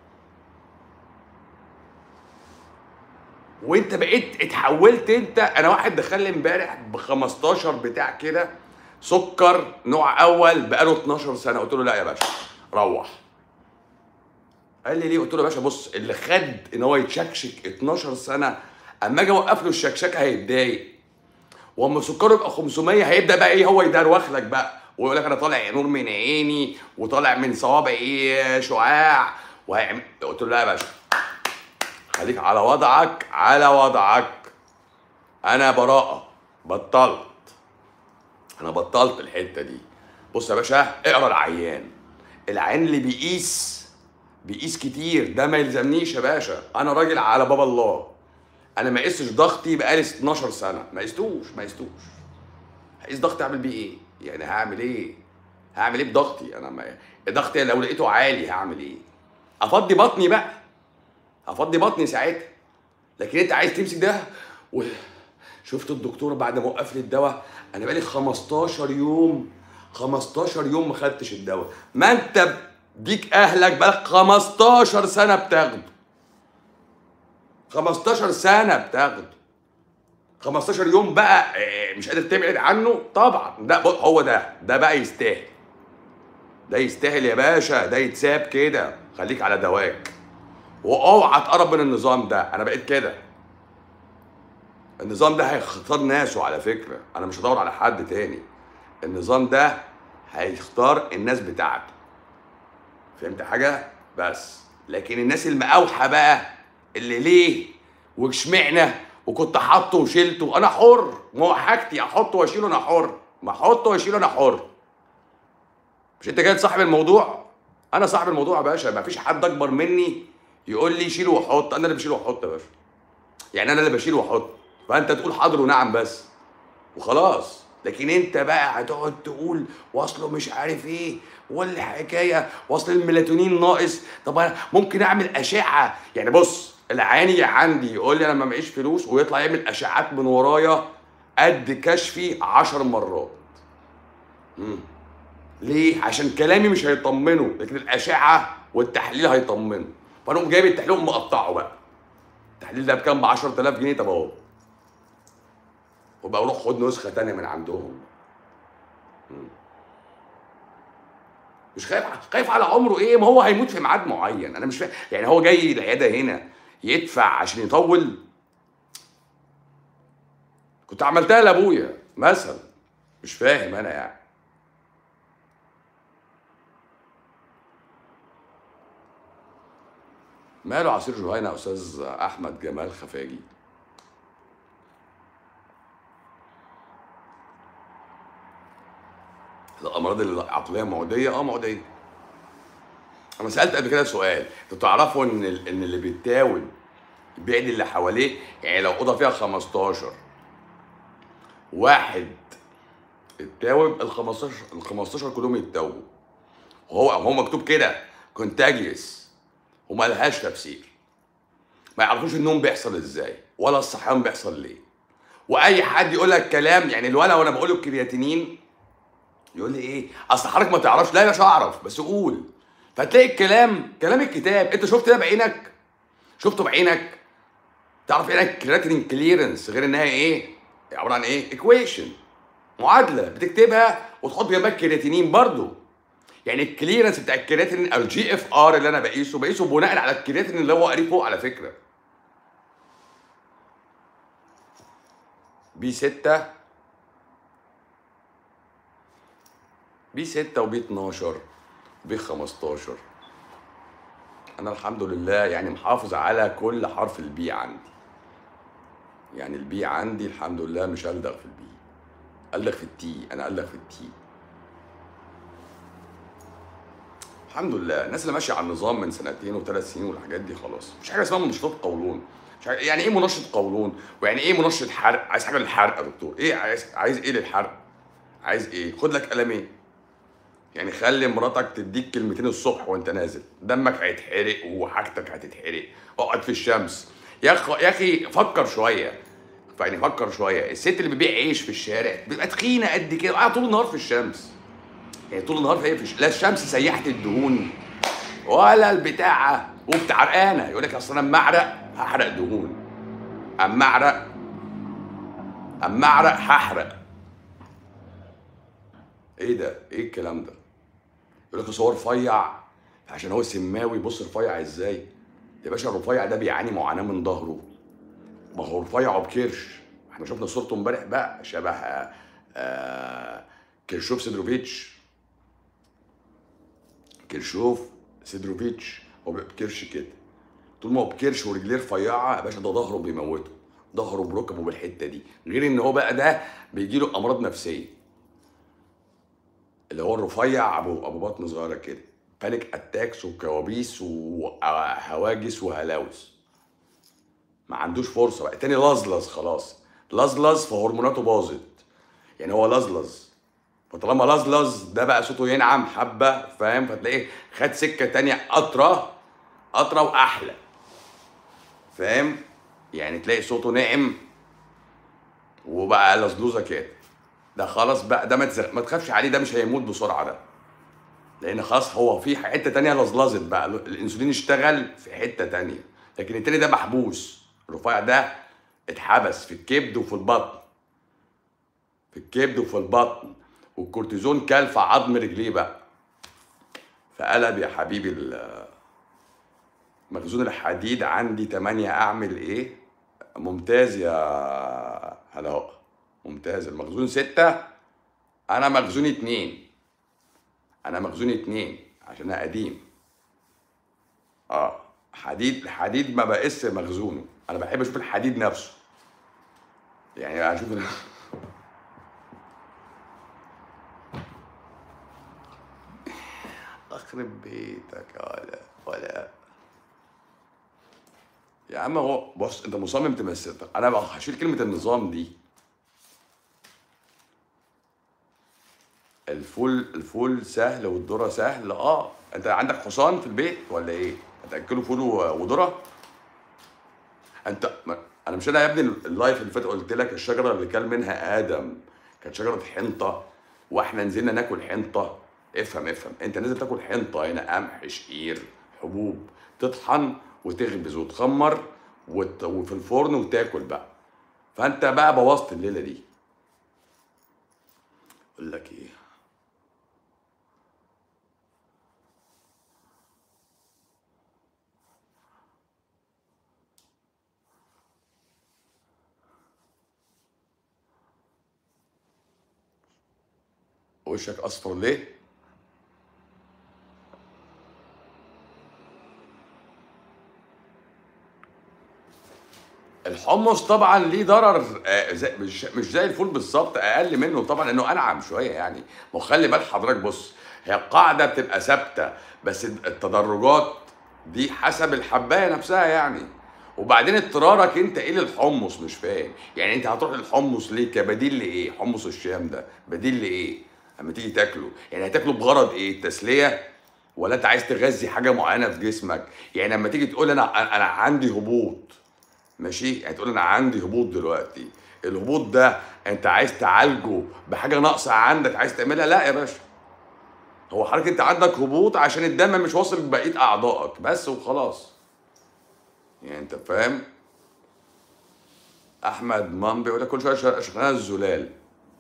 وانت بقيت اتحولت انت انا واحد دخل لي امبارح ب 15 بتاع كده سكر نوع اول بقاله 12 سنه قلت له لا يا باشا روح قال لي ليه قلت له يا باشا بص اللي خد ان هو يتشكشك 12 سنه اما اجي اوقف له الشكشكه هيتضايق واما سكره يبقى 500 هيبدا بقى ايه هو يدروخ لك بقى ويقول لك انا طالع نور من عيني وطالع من صوابعي شعاع وهيعمل قلت له لا يا باشا خليك على وضعك على وضعك انا براءه بطلت انا بطلت الحته دي بص يا باشا اقرا العيان العيان اللي بيقيس بيقيس كتير ده ما يلزمنيش يا باشا انا راجل على باب الله انا ما قستش ضغطي بقالي 12 سنه ما قستوش ما قستوش هقيس ضغطي اعمل بيه ايه يعني هعمل ايه هعمل ايه بضغطي انا ما ضغطي لو لقيته عالي هعمل ايه افضي بطني بقى افضي بطني ساعتها لكن انت عايز تمسك ده و... شفت الدكتور بعد ما وقف لي الدواء انا بقالي 15 يوم 15 يوم ما خدتش الدواء ما انت ديك اهلك بقالك 15 سنه بتاخده 15 سنه بتاخده 15 يوم بقى إيه، مش قادر تبعد عنه طبعا ده بق- هو ده ده بقى يستاهل ده يستاهل يا باشا ده يتساب كده خليك على دواك واوعى تقرب من النظام ده انا بقيت كده النظام ده هيختار ناسه على فكره انا مش هدور على حد تاني النظام ده هيختار الناس بتاعته فهمت حاجه بس لكن الناس المقاوحه بقى اللي ليه واشمعنى وكنت حاطه وشيلته انا حر ما هو حاجتي احطه واشيله انا حر ما احطه واشيله انا حر مش انت جاي صاحب الموضوع انا صاحب الموضوع يا باشا ما فيش حد اكبر مني يقول لي شيل وحط انا اللي بشيل واحط يا باشا يعني انا اللي بشيل واحط فانت تقول حاضر ونعم بس وخلاص لكن انت بقى هتقعد تقول واصله مش عارف ايه والحكايه واصل الميلاتونين ناقص طب انا ممكن اعمل اشعه يعني بص العياني عندي يقول لي انا ما معيش فلوس ويطلع يعمل اشعات من ورايا قد كشفي عشر مرات مم. ليه؟ عشان كلامي مش هيطمنه لكن الاشعه والتحليل هيطمنه فانا اقوم جايب التحليل وأقوم مقطعه بقى التحليل ده بكام ب 10000 جنيه طب اهو وبقى روح خد نسخه تانية من عندهم مم. مش خايف خايف على عمره ايه ما هو هيموت في ميعاد معين انا مش فاهم يعني هو جاي العياده هنا يدفع عشان يطول كنت عملتها لابويا مثلا مش فاهم انا يعني ماله عصير جهينة يا استاذ احمد جمال خفاجي الامراض العقليه معديه اه معديه انا سالت قبل كده سؤال انتوا تعرفوا ان ال- ان اللي بيتاول بيعد اللي حواليه يعني لو اوضه فيها 15 واحد اتاوب ال 15 ال 15 كلهم يتاوبوا وهو هو مكتوب كده كونتاجيوس وما لهاش تفسير ما يعرفوش النوم بيحصل ازاي ولا الصحيان بيحصل ليه واي حد يقول لك كلام يعني الولا وانا بقول له الكرياتينين يقول لي ايه اصل حضرتك ما تعرفش لا مش هعرف بس قول فتلاقي الكلام كلام الكتاب انت شفت ده بعينك شفته بعينك تعرف ايه كرياتين كليرنس غير انها ايه عباره عن ايه ايكويشن معادله بتكتبها وتحط جنبها كرياتينين برضو يعني الكليرنس بتاع الكرياتين او الجي اف ار اللي انا بقيسه بقيسه بناء على الكرياتين اللي هو قريب فوق على فكره بي 6 بي 6 وبي 12 بي 15 انا الحمد لله يعني محافظ على كل حرف البي عندي يعني البي عندي الحمد لله مش ألدغ في البي ألدغ في التي انا ألدغ في التي الحمد لله الناس اللي ماشيه على النظام من سنتين وثلاث سنين والحاجات دي خلاص مش حاجه اسمها منشطات قولون مش عارف يعني ايه منشط قولون ويعني ايه منشط حرق عايز حاجه للحرق يا دكتور ايه عايز عايز ايه للحرق عايز ايه خد لك قلمين يعني خلي مراتك تديك كلمتين الصبح وانت نازل دمك هيتحرق وحاجتك هتتحرق اقعد في الشمس يا اخي يا اخي فكر شويه يعني فكر شويه الست اللي بتبيع عيش في الشارع بتبقى تخينه قد كده قاعده طول النهار في الشمس يعني طول النهار هي في الش- لا الشمس سيحت الدهون ولا البتاعه وبتعرقانه يقول لك اصل انا اما اعرق هحرق دهون اما اعرق اما اعرق هحرق ايه ده؟ ايه الكلام ده؟ يقول لك أصل هو رفيع عشان هو سماوي بص رفيع ازاي؟ يا باشا الرفيع ده بيعاني معاناه من ظهره ما هو رفيع وبكرش احنا شفنا صورته امبارح بقى شبه آه، آه، كيرشوف سيدروفيتش كيرشوف سيدروفيتش هو بيبقى بكرش كده طول ما هو بكرش ورجليه رفيعه يا باشا ده ظهره بيموته ظهره بركبه بالحته دي غير ان هو بقى ده بيجي له امراض نفسيه اللي هو الرفيع ابو ابو بطن صغيره كده بانيك اتاكس وكوابيس وهواجس وهلاوس ما عندوش فرصه بقى تاني لزلز خلاص لزلز فهرموناته باظت يعني هو لزلز فطالما لزلز ده بقى صوته ينعم حبه فاهم فتلاقيه خد سكه تانية اطرى اطرى واحلى فاهم يعني تلاقي صوته ناعم وبقى لزلوزه كده ده خلاص بقى ده ما تزغ- ما تخافش عليه ده مش هيموت بسرعه ده لان خلاص هو في حته تانية لزلزت بقى الانسولين اشتغل في حته تانية لكن التاني ده محبوس الرفيع ده اتحبس في الكبد وفي البطن في الكبد وفي البطن والكورتيزون كل في عظم رجليه بقى فقلب يا حبيبي ال- مخزون الحديد عندي 8 اعمل ايه ممتاز يا هلاء ممتاز المخزون ستة انا مخزوني اتنين انا مخزوني اتنين عشان انا قديم اه حديد الحديد ما بقيس مخزونه انا بحب اشوف الحديد نفسه يعني اشوف ال- اخرب بيتك يا ولا ولا يا عم هو بص انت مصمم تمثل انا بقى هشيل كلمه النظام دي الفول الفول سهل والذره سهل اه انت عندك حصان في البيت ولا ايه هتاكله فول و- وذره انت ما انا مش انا يا ابني اللايف اللي فات قلت لك الشجره اللي كان منها ادم كانت شجره حنطه واحنا نزلنا ناكل حنطه افهم افهم انت نازل تاكل حنطه هنا قمح شعير حبوب تطحن وتخبز وتخمر وت... وفي الفرن وتاكل بقى فانت بقى بوظت الليله دي اقول لك ايه وشك اصفر ليه الحمص طبعا ليه ضرر آه، زي مش مش زي الفول بالظبط اقل منه طبعا لانه انعم شويه يعني ما هو خلي بال حضرتك بص هي القاعده بتبقى ثابته بس التدرجات دي حسب الحبايه نفسها يعني وبعدين اضطرارك انت ايه للحمص مش فاهم يعني انت هتروح للحمص ليه كبديل لايه حمص الشام ده بديل لايه اما تيجي تاكله يعني هتاكله بغرض ايه التسليه ولا انت عايز تغذي حاجه معينه في جسمك يعني لما تيجي تقول انا انا عندي هبوط ماشي يعني تقول انا عندي هبوط دلوقتي الهبوط ده انت عايز تعالجه بحاجه ناقصه عندك عايز تعملها لا يا باشا هو حضرتك انت عندك هبوط عشان الدم مش واصل لبقيه اعضائك بس وخلاص يعني انت فاهم احمد مان بيقول لك كل شويه شغ- شغلانه الزلال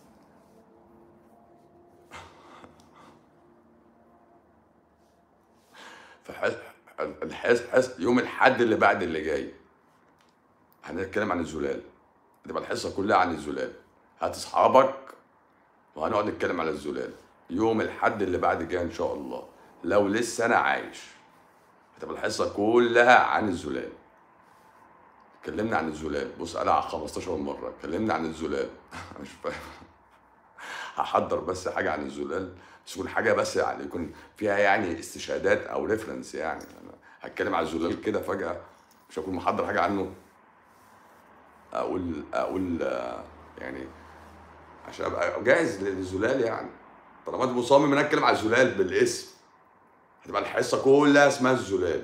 فحس الحس حس يوم الحد اللي بعد اللي جاي هنتكلم عن الزلال هتبقى الحصه كلها عن الزلال هات اصحابك وهنقعد نتكلم على الزلال يوم الحد اللي بعد كده ان شاء الله لو لسه انا عايش هتبقى الحصه كلها عن الزلال اتكلمنا عن الزلال بص انا على 15 مره اتكلمنا عن الزلال مش فاهم هحضر بس حاجه عن الزلال بس تكون حاجه بس يعني يكون فيها يعني استشهادات او ريفرنس يعني انا هتكلم على الزلال كده فجاه مش هكون محضر حاجه عنه اقول اقول آه، يعني عشان ابقى جاهز للزلال يعني طالما انت مصمم ان انا اتكلم على الزلال بالاسم هتبقى الحصه كلها اسمها الزلال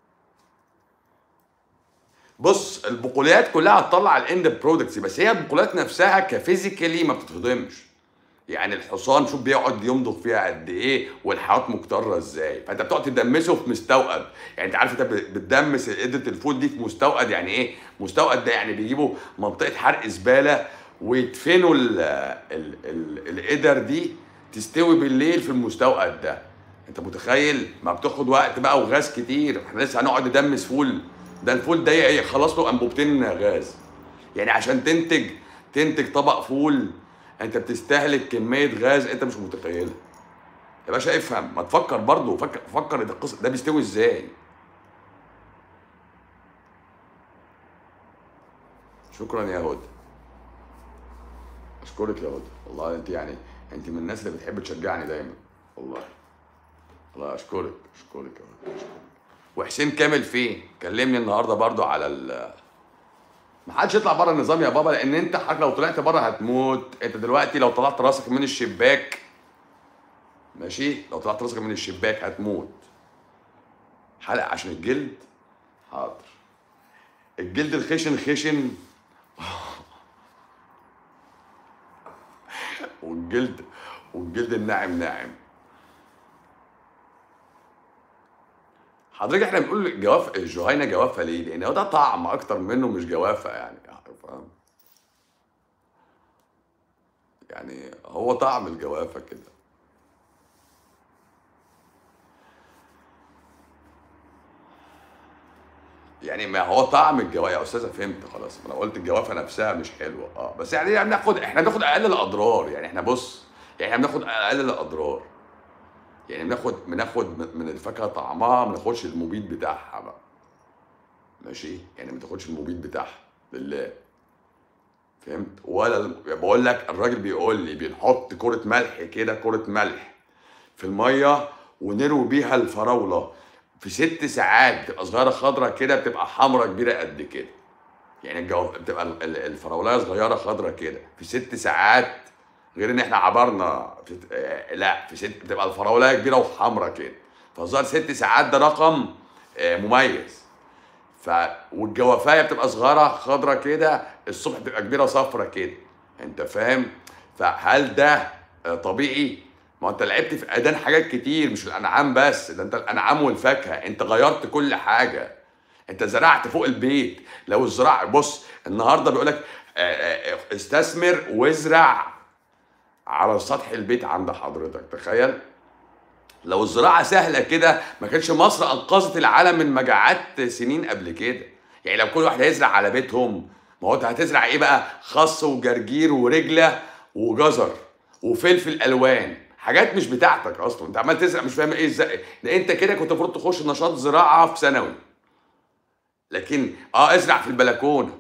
بص البقوليات كلها هتطلع الاند برودكتس بس هي البقوليات نفسها كفيزيكالي ما بتتهضمش يعني الحصان شوف بيقعد يمضغ فيها قد ايه والحيوانات مكتره ازاي فانت بتقعد تدمسه في مستوقد يعني انت عارف انت بتدمس قدره الفول دي في مستوقد يعني ايه مستوقد ده يعني بيجيبوا منطقه حرق زباله ويدفنوا ال ال ال القدر دي تستوي بالليل في المستوقد ده انت متخيل ما بتاخد وقت بقى وغاز كتير احنا لسه هنقعد ندمس فول ده الفول ده يخلص له انبوبتين غاز يعني عشان تنتج تنتج طبق فول انت بتستهلك كميه غاز انت مش متخيلها يا باشا افهم ما تفكر برضه فكر فكر ده القصه ده بيستوي ازاي شكرا يا هدى اشكرك يا هدى والله انت يعني انت من الناس اللي بتحب تشجعني دايما والله الله اشكرك اشكرك يا هدى اشكرك وحسين كامل فين كلمني النهارده برضو على ال ما حدش يطلع بره النظام يا بابا لان انت حضرتك لو طلعت بره هتموت انت دلوقتي لو طلعت راسك من الشباك ماشي لو طلعت راسك من الشباك هتموت حلق عشان الجلد حاضر الجلد الخشن خشن والجلد والجلد الناعم ناعم حضرتك احنا بنقول جواف الجهينه جوافه ليه؟ لان هو ده طعم اكتر منه مش جوافه يعني فاهم؟ يعني هو طعم الجوافه كده يعني ما هو طعم الجوافه يا استاذه فهمت خلاص ما انا قلت الجوافه نفسها مش حلوه اه بس يعني يعني بناخد احنا بناخد اقل الاضرار يعني احنا بص يعني احنا بناخد اقل الاضرار يعني بناخد بناخد من من الفاكهه طعمها ما بناخدش المبيد بتاعها بقى ماشي يعني ما تاخدش المبيد بتاعها لله فهمت ولا ال- بقول لك الراجل بيقول لي بنحط كرة ملح كده كرة ملح في المية ونروي بيها الفراولة في ست ساعات بتبقى صغيرة خضرة كده بتبقى حمرة كبيرة قد كده يعني الجو بتبقى ال- ال- الفراولايه صغيرة خضرة كده في ست ساعات غير ان احنا عبرنا في آه، لا في ست بتبقى الفراولايه كبيرة وحمرة كده فظهر ست ساعات ده رقم آه، مميز ف والجوافايه بتبقى صغيره خضره كده الصبح بتبقى كبيره صفرة كده انت فاهم فهل ده آه، طبيعي ما انت لعبت في اذان حاجات كتير مش الانعام بس ده انت الانعام والفاكهه انت غيرت كل حاجه انت زرعت فوق البيت لو الزراعه بص النهارده بيقول لك استثمر وازرع على سطح البيت عند حضرتك تخيل لو الزراعة سهلة كده ما كانش مصر أنقذت العالم من مجاعات سنين قبل كده يعني لو كل واحد هيزرع على بيتهم ما هو انت هتزرع ايه بقى خس وجرجير ورجلة وجزر وفلفل ألوان حاجات مش بتاعتك أصلا انت عمال تزرع مش فاهم ايه ازاي ده انت كده كنت المفروض تخش نشاط زراعة في ثانوي لكن اه ازرع في البلكونة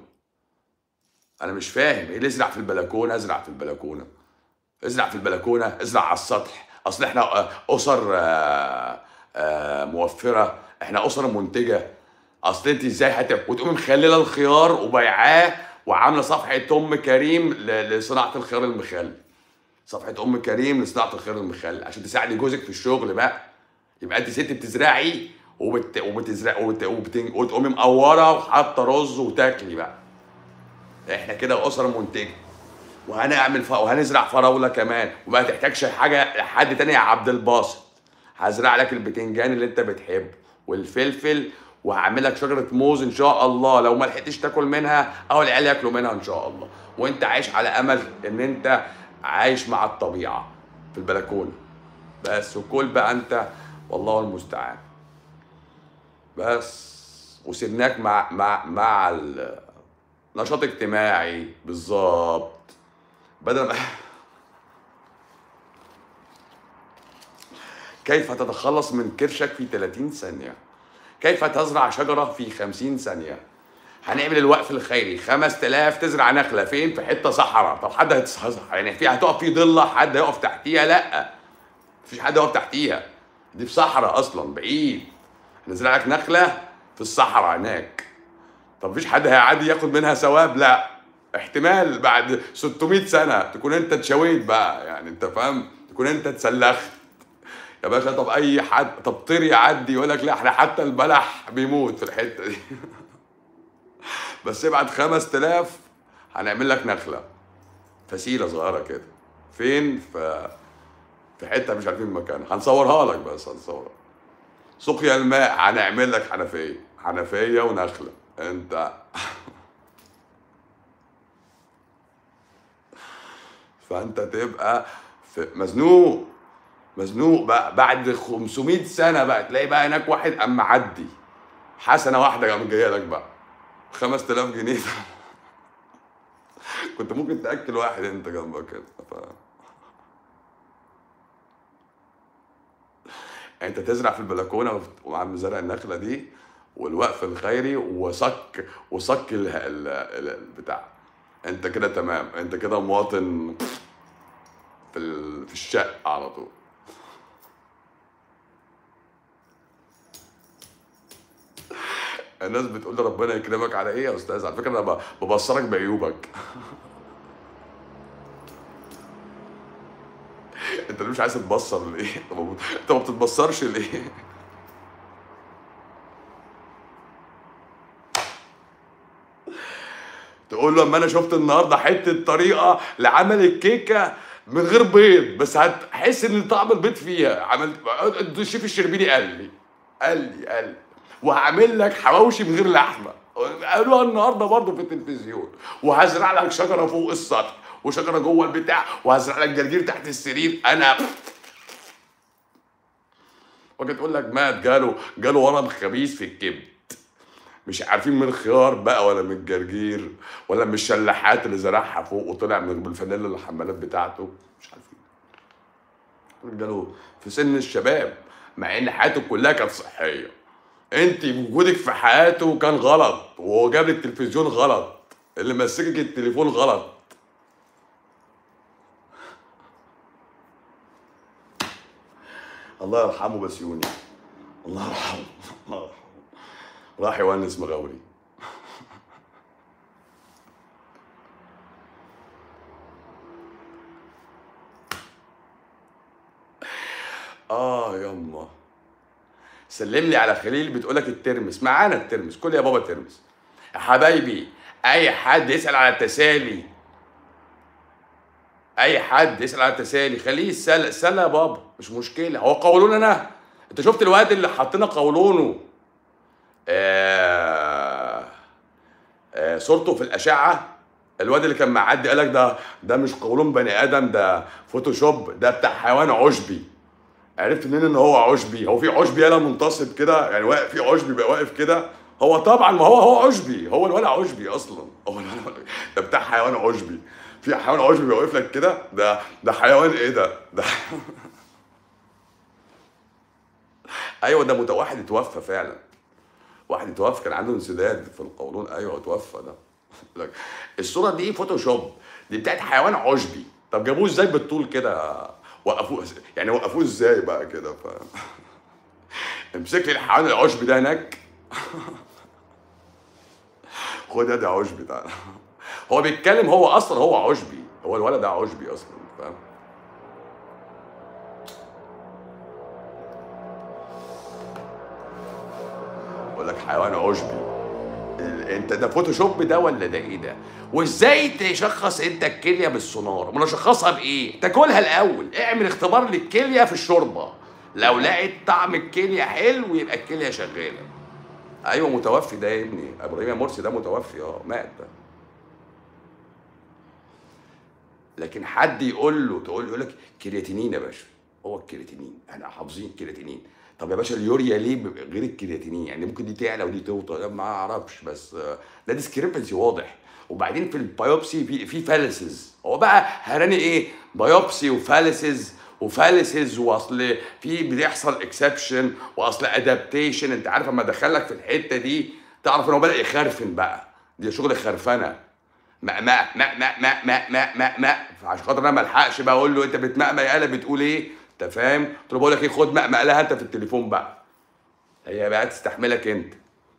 انا مش فاهم ايه اللي ازرع في البلكونة ازرع في البلكونة ازرع في البلكونه ازرع على السطح اصل احنا آه، اسر آه، آه، موفره احنا اسر منتجه اصل انت ازاي هت وتقومي مخلله الخيار وبيعاه وعامله صفحه ام كريم ل- لصناعه الخيار المخلل صفحه ام كريم لصناعه الخيار المخلل عشان تساعدي جوزك في الشغل بقى يبقى انت ست بتزرعي وبت... وبتزرع وبت... وبت... وتقومي مقوره وحاطه رز وتاكلي بقى احنا كده اسر منتجه وهنعمل ف... وهنزرع فراوله كمان وما تحتاجش حاجه لحد تاني يا عبد الباسط هزرع لك البتنجان اللي انت بتحبه والفلفل وهعمل لك شجره موز ان شاء الله لو ما لحقتش تاكل منها او العيال ياكلوا منها ان شاء الله وانت عايش على امل ان انت عايش مع الطبيعه في البلكونه بس وكل بقى انت والله المستعان بس وسيبناك مع مع مع ال- نشاط اجتماعي بالظبط بدل ما كيف تتخلص من كرشك في 30 ثانية كيف تزرع شجرة في 50 ثانية هنعمل الوقف الخيري 5000 تزرع نخلة فين في حتة صحراء طب حد هتصحى يعني في هتقف في ضلة حد هيقف تحتيها لا مفيش حد يقف تحتيها دي في صحراء اصلا بعيد هنزرع لك نخلة في الصحراء هناك طب مفيش حد هيعدي ياخد منها ثواب لا احتمال بعد 600 سنة تكون انت اتشويت بقى يعني انت فاهم تكون انت اتسلخت يا باشا طب اي حد طب طير يعدي يقول لك لا احنا حتى البلح بيموت في الحتة دي بس ابعت 5000 هنعمل لك نخلة فسيلة صغيرة كده فين في في حتة مش عارفين مكانها هنصورها لك بس هنصورها سقيا الماء هنعمل لك حنفية حنفية ونخلة انت فانت تبقى في مزنوق مزنوق بقى بعد 500 سنة بقى تلاقي بقى هناك واحد قام معدي حسنة واحدة قام جاية لك بقى 5000 جنيه كنت ممكن تاكل واحد انت جنبك كده ف... يعني انت تزرع في البلكونه وفت- وعم زرع النخله دي والوقف الخيري وصك وصك ال... ال... ال... البتاع انت كده تمام انت كده مواطن في ال... في الشقه على طول الناس بتقول لي ربنا يكرمك على ايه يا استاذ على فكره انا ب- ببصرك بعيوبك انت ليه مش عايز تتبصر ليه طب ما- انت ما بتتبصرش ليه تقول له اما انا شفت النهارده حته طريقه لعمل الكيكه من غير بيض بس هتحس ان طعم البيض فيها عملت الشيف الشربيني قال لي قال لي قال لي وهعمل لك حواوشي من غير لحمه قالوها النهارده برضه في التلفزيون وهزرع لك شجره فوق السطح وشجره جوه البتاع وهزرع لك جرجير تحت السرير انا وكانت تقول لك مات جاله جاله ورم خبيث في الكبد مش عارفين من الخيار بقى ولا من الجرجير ولا من الشلاحات اللي زرعها فوق وطلع من الفانيلا الحمالات بتاعته مش عارفين جاله في سن الشباب مع ان حياته كلها كانت صحيه انت وجودك في حياته كان غلط وهو جاب لك التلفزيون غلط اللي مسكك التليفون غلط الله يرحمه بسيوني الله يرحمه الله يرحمه راح يونس مغاوري اه يما سلم لي على خليل بتقولك الترمس معانا الترمس كل يا بابا ترمس يا حبايبي اي حد يسال على التسالي اي حد يسال على التسالي خليه يسال اسال يا بابا مش مشكله هو قولون انا انت شفت الواد اللي حطينا قولونه آه آه صورته في الاشعه الواد اللي كان معدي قالك ده ده مش قولون بني ادم ده فوتوشوب ده بتاع حيوان عشبي عرفت منين ان هو عشبي هو في عشبي يالا منتصب كده يعني واقف في عشبي بقى واقف كده هو طبعا ما هو هو عشبي هو الولد عشبي اصلا هو الولد ده بتاع حيوان عشبي في حيوان عشبي بيوقف لك كده ده ده حيوان ايه ده ده ايوه ده متوحد اتوفى فعلا واحد اتوفى كان عنده انسداد في القولون ايوه اتوفى ده لك الصوره دي فوتوشوب دي بتاعت حيوان عشبي طب جابوه ازاي بالطول كده وقفوه يعني وقفوه ازاي بقى كده ف امسك لي الحيوان العشبي ده هناك خد يا ده عشبي تعالى هو بيتكلم هو اصلا هو عشبي هو الولد ده عشبي اصلا فاهم بقول لك حيوان عشبي ال- انت ده فوتوشوب ده ولا ده ايه ده وازاي تشخص انت الكليه بالسونار امال اشخصها بايه تاكلها الاول اعمل اختبار للكليه في الشوربه لو لقيت طعم الكليه حلو يبقى الكليه شغاله ايوه متوفي ده يا ابني ابراهيم مرسي ده متوفي اه مات ده لكن حد يقول له تقول يقول لك كرياتينين يا باشا هو الكرياتينين احنا حافظين كرياتينين طب يا باشا اليوريا ليه ب- غير الكرياتينين يعني ممكن دي تعلى ودي توطى ده ما اعرفش بس آه، ده ديسكريبنسي واضح وبعدين في البايوبسي في في فالسز هو بقى هراني ايه بايوبسي وفالسز وفالسز واصل في بيحصل اكسبشن واصل ادابتيشن انت عارف اما ادخلك في الحته دي تعرف ان هو بدا يخرفن بقى دي شغل خرفنه ما ما ما ما ما ما ما ما ما فعشان خاطر انا ما الحقش بقى اقول له انت بتمقمق يالا بتقول ايه انت فاهم قلت له بقول لك ايه خد مقمق لها انت في التليفون بقى هي بقى تستحملك انت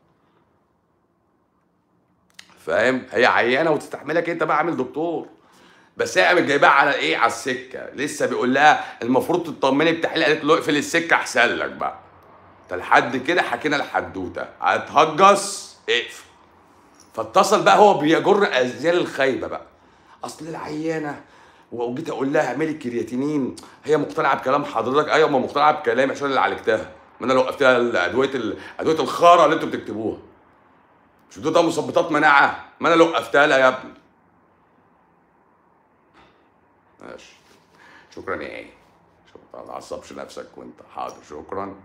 فاهم هي عيانه وتستحملك انت بقى عامل دكتور بس هي قامت جايباها على ايه على السكه لسه بيقول لها المفروض تطمني بتحليل قالت له اقفل السكه احسن لك بقى انت لحد كده حكينا الحدوته هتهجص اقفل فاتصل بقى هو بيجر ازيال الخيبه بقى اصل العيانه وجيت اقول لها اعملي كرياتينين هي مقتنعه بكلام حضرتك ايوه ما مقتنعه بكلامي عشان اللي عالجتها ما انا لو وقفت لها ادويه ال- ادويه الخاره اللي انتوا بتكتبوها مش بتقول ده مثبطات مناعه ما انا لو وقفتها لها يا ابني ماشي شكرا يا ايه شكرا ما تعصبش نفسك وانت حاضر شكرا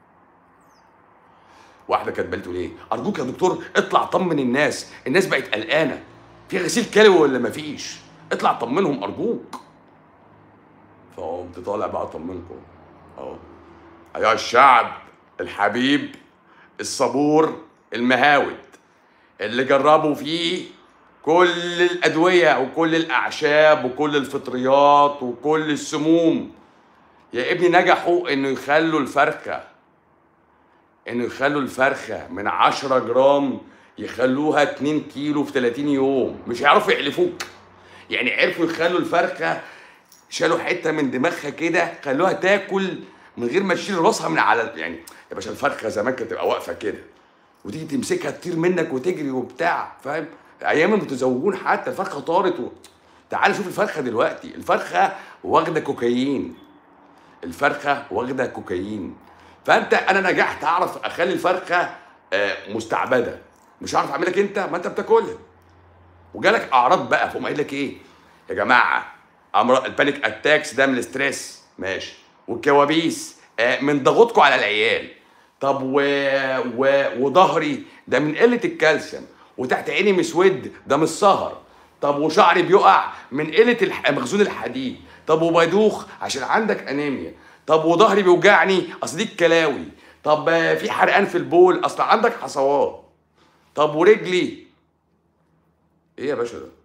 واحده كانت بتقول ايه ارجوك يا دكتور اطلع طمن الناس الناس بقت قلقانه في غسيل كلوي ولا مفيش اطلع طمنهم ارجوك فقمت طالع بقى اطمنكم اهو ايها الشعب الحبيب الصبور المهاود اللي جربوا فيه كل الادويه وكل الاعشاب وكل الفطريات وكل السموم يا ابني نجحوا انه يخلوا الفرخه انه يخلوا الفرخه من 10 جرام يخلوها 2 كيلو في 30 يوم مش هيعرفوا يحلفوك يعني عرفوا يخلوا الفرخه شالوا حته من دماغها كده خلوها تاكل من غير ما تشيل راسها من على يعني يا باشا الفرخه زمان كانت تبقى واقفه كده وتيجي تمسكها تطير منك وتجري وبتاع فاهم ايام المتزوجون حتى الفرخه طارت و... تعال شوف الفرخه دلوقتي الفرخه واخده كوكايين الفرخه واخده كوكايين فانت انا نجحت اعرف اخلي الفرخه آه، مستعبده مش عارف اعملك انت ما انت بتاكلها وجالك اعراض بقى فقوم قايل لك ايه يا جماعه امراض البانيك اتاكس ده من الاستريس ماشي والكوابيس آه، من ضغطكم على العيال طب و... و... وظهري ده من قله الكالسيوم وتحت عيني مسود ده من السهر طب وشعري بيقع من قله الح... مخزون الحديد طب وبدوخ عشان عندك انيميا طب وظهري بيوجعني اصل دي الكلاوي طب آه، في حرقان في البول اصل عندك حصوات طب ورجلي ايه يا باشا ده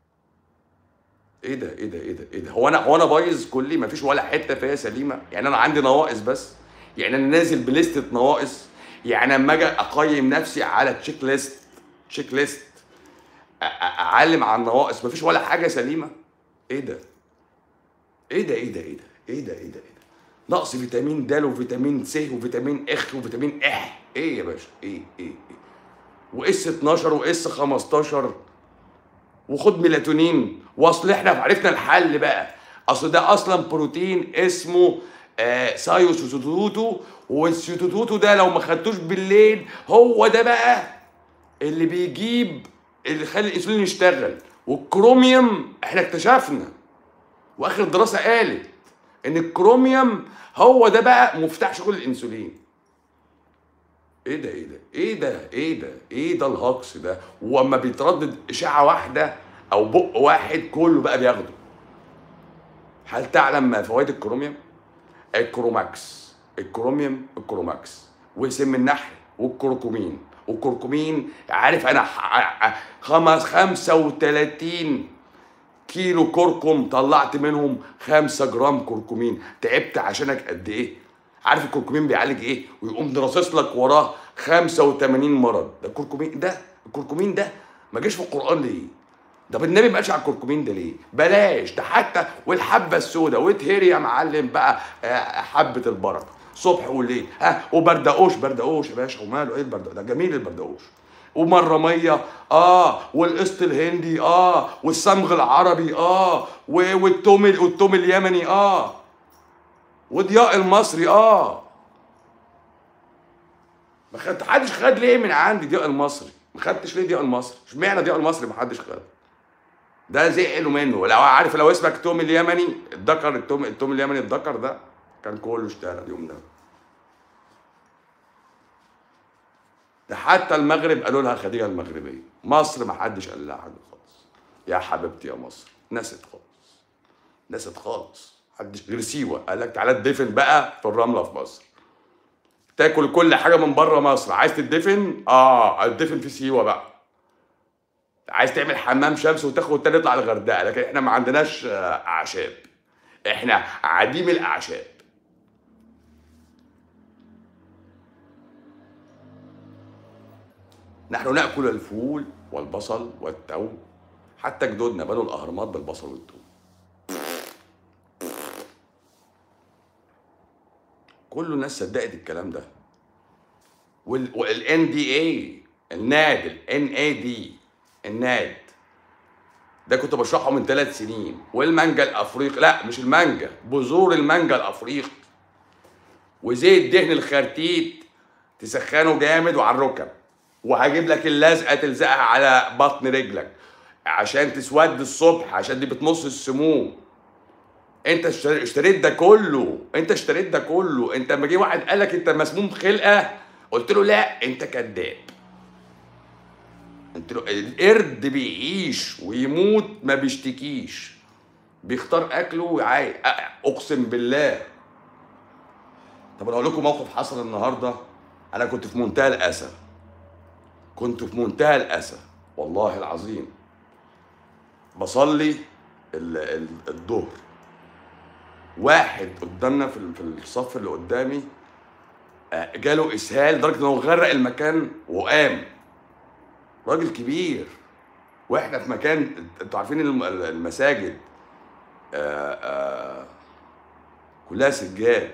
ايه ده ايه ده ايه ده ايه ده هو انا هو انا بايظ كلي مفيش ولا حته فيها سليمه يعني انا عندي نواقص بس يعني انا نازل بليستة نواقص يعني اما اجي اقيم نفسي على تشيك ليست تشيك ليست أ- أ- اعلم عن النواقص مفيش ولا حاجه سليمه ايه ده ايه ده ايه ده ايه ده ايه ده ايه ده ايه ده نقص فيتامين د وفيتامين س وفيتامين اخ وفيتامين اح ايه يا باشا ايه ايه ايه واس 12 واس 15 وخد ميلاتونين واصل احنا عرفنا الحل بقى اصل ده اصلا بروتين اسمه آه سايوسوتوتو والسيوتوتوتو ده لو ما خدتوش بالليل هو ده بقى اللي بيجيب اللي يخلي الانسولين يشتغل والكروميوم احنا اكتشفنا واخر دراسه قالت ان الكروميوم هو ده بقى مفتاح شغل الانسولين ايه ده ايه ده ايه ده ايه ده ايه ده الهجص ده واما بيتردد اشعه واحده او بق واحد كله بقى بياخده هل تعلم ما فوائد الكروميوم الكروماكس الكروميوم الكروماكس وسم النحل والكركمين والكركمين عارف انا ح- ح- خمس 35 كيلو كركم طلعت منهم 5 جرام كركمين تعبت عشانك قد ايه عارف الكركمين بيعالج ايه ويقوم راصص لك وراه 85 مرض ده الكركمين ده الكركمين ده ما جاش في القران ليه ده النبي ما قالش على الكركمين ده ليه بلاش ده حتى والحبه السوداء واتهري يا معلم بقى آه، حبه البركه صبح وليل ها وبردقوش بردقوش يا باشا وماله ايه البردقوش ده جميل البردقوش ومرمية اه والقسط الهندي اه والصمغ العربي اه و- والتوم والتوم اليمني اه وضياء المصري اه ما خدت حدش خد ليه من عندي ضياء المصري ما خدتش ليه ضياء المصري اشمعنى ضياء المصري ما حدش خد ده زعلوا منه لو عارف لو اسمك توم اليمني الذكر التوم التوم اليمني الذكر ده كان كله اشترى اليوم ده ده حتى المغرب قالوا لها خديجه المغربيه مصر ما حدش قال لها حاجه خالص يا حبيبتي يا مصر نست خالص نست خالص محدش غير سيوه قال لك تعالى تدفن بقى في الرمله في مصر تاكل كل حاجه من بره مصر عايز تدفن اه اتدفن في سيوه بقى عايز تعمل حمام شمس وتاخد تاني تطلع الغردقه لكن احنا ما عندناش آه، اعشاب احنا عديم الاعشاب نحن ناكل الفول والبصل والثوم حتى جدودنا بنوا الاهرامات بالبصل والثوم كل الناس صدقت الكلام ده والان دي اي الناد الان اي دي الناد ده كنت بشرحه من ثلاث سنين والمانجا الافريقي لا مش المانجا بذور المانجا الافريقي وزيت دهن الخرتيت تسخنه جامد وعلى الركب وهجيب لك اللزقه تلزقها على بطن رجلك عشان تسود الصبح عشان دي بتمص السموم انت اشتر- اشتريت ده كله انت اشتريت ده كله انت لما جه واحد قال لك انت مسموم خلقه قلت له لا انت كذاب قلت له القرد بيعيش ويموت ما بيشتكيش بيختار اكله ويعاي أ- اقسم بالله طب انا اقول لكم موقف حصل النهارده انا كنت في منتهى الاسى كنت في منتهى الاسى والله العظيم بصلي ال- ال- الظهر واحد قدامنا في ال- في الصف اللي قدامي آه، جاله اسهال لدرجه ان هو غرق المكان وقام راجل كبير واحنا في مكان انتوا عارفين الم- المساجد آه آه كلها سجاد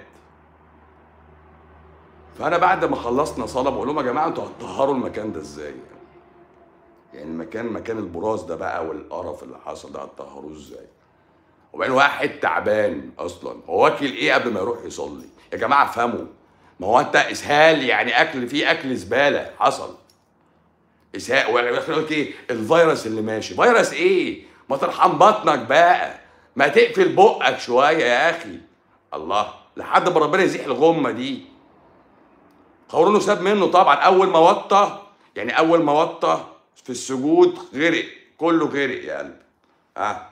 فانا بعد ما خلصنا صلاه بقول لهم يا جماعه انتوا هتطهروا المكان ده ازاي يعني المكان مكان البراز ده بقى والقرف اللي حصل ده هتطهروه ازاي وبعدين واحد تعبان اصلا هو واكل ايه قبل ما يروح يصلي يا جماعه افهموا ما هو انت اسهال يعني اكل فيه اكل زباله حصل اسهال ويقول لك ايه الفيروس اللي ماشي فيروس ايه ما ترحم بطنك بقى ما تقفل بقك شويه يا اخي الله لحد ما ربنا يزيح الغمه دي قولونه ساب منه طبعا اول ما وطى يعني اول ما وطى في السجود غرق كله غرق يا قلبي ها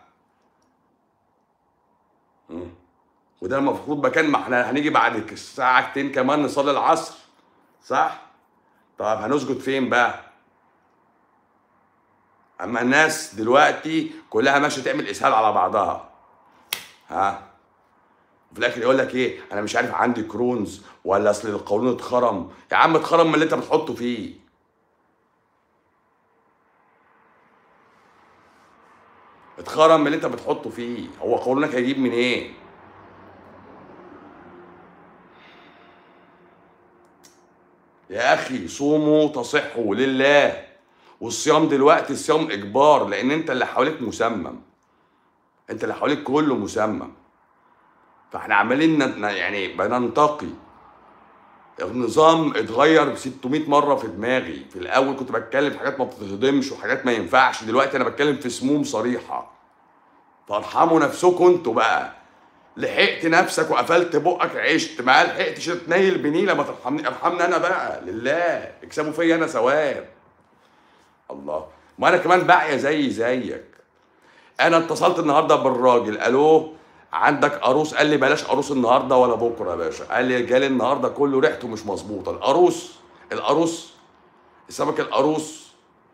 مم. وده المفروض مكان ما احنا هنيجي بعد ساعتين كمان نصلي العصر صح طب هنسجد فين بقى اما الناس دلوقتي كلها ماشيه تعمل اسهال على بعضها ها وفي الاخر يقول لك ايه انا مش عارف عندي كرونز ولا اصل القولون اتخرم يا عم اتخرم من اللي انت بتحطه فيه اتخرم من اللي انت بتحطه فيه هو قولونك هيجيب منين إيه؟ يا اخي صوموا تصحوا لله والصيام دلوقتي الصيام اجبار لان انت اللي حواليك مسمم انت اللي حواليك كله مسمم فاحنا عمالين ن- يعني بننتقي النظام اتغير 600 مره في دماغي في الاول كنت بتكلم في حاجات ما بتهضمش وحاجات ما ينفعش دلوقتي انا بتكلم في سموم صريحه فارحموا نفسكم انتوا بقى لحقت نفسك وقفلت بقك عشت ما لحقتش تنيل بنيله ما ترحمني ارحمني انا بقى لله اكسبوا فيا انا ثواب الله ما انا كمان باعيه زي زيك انا اتصلت النهارده بالراجل الو عندك قاروص قال لي بلاش قاروص النهارده ولا بكره يا باشا قال لي جالي النهارده كله ريحته مش مظبوطه القاروص القاروص السمك القاروص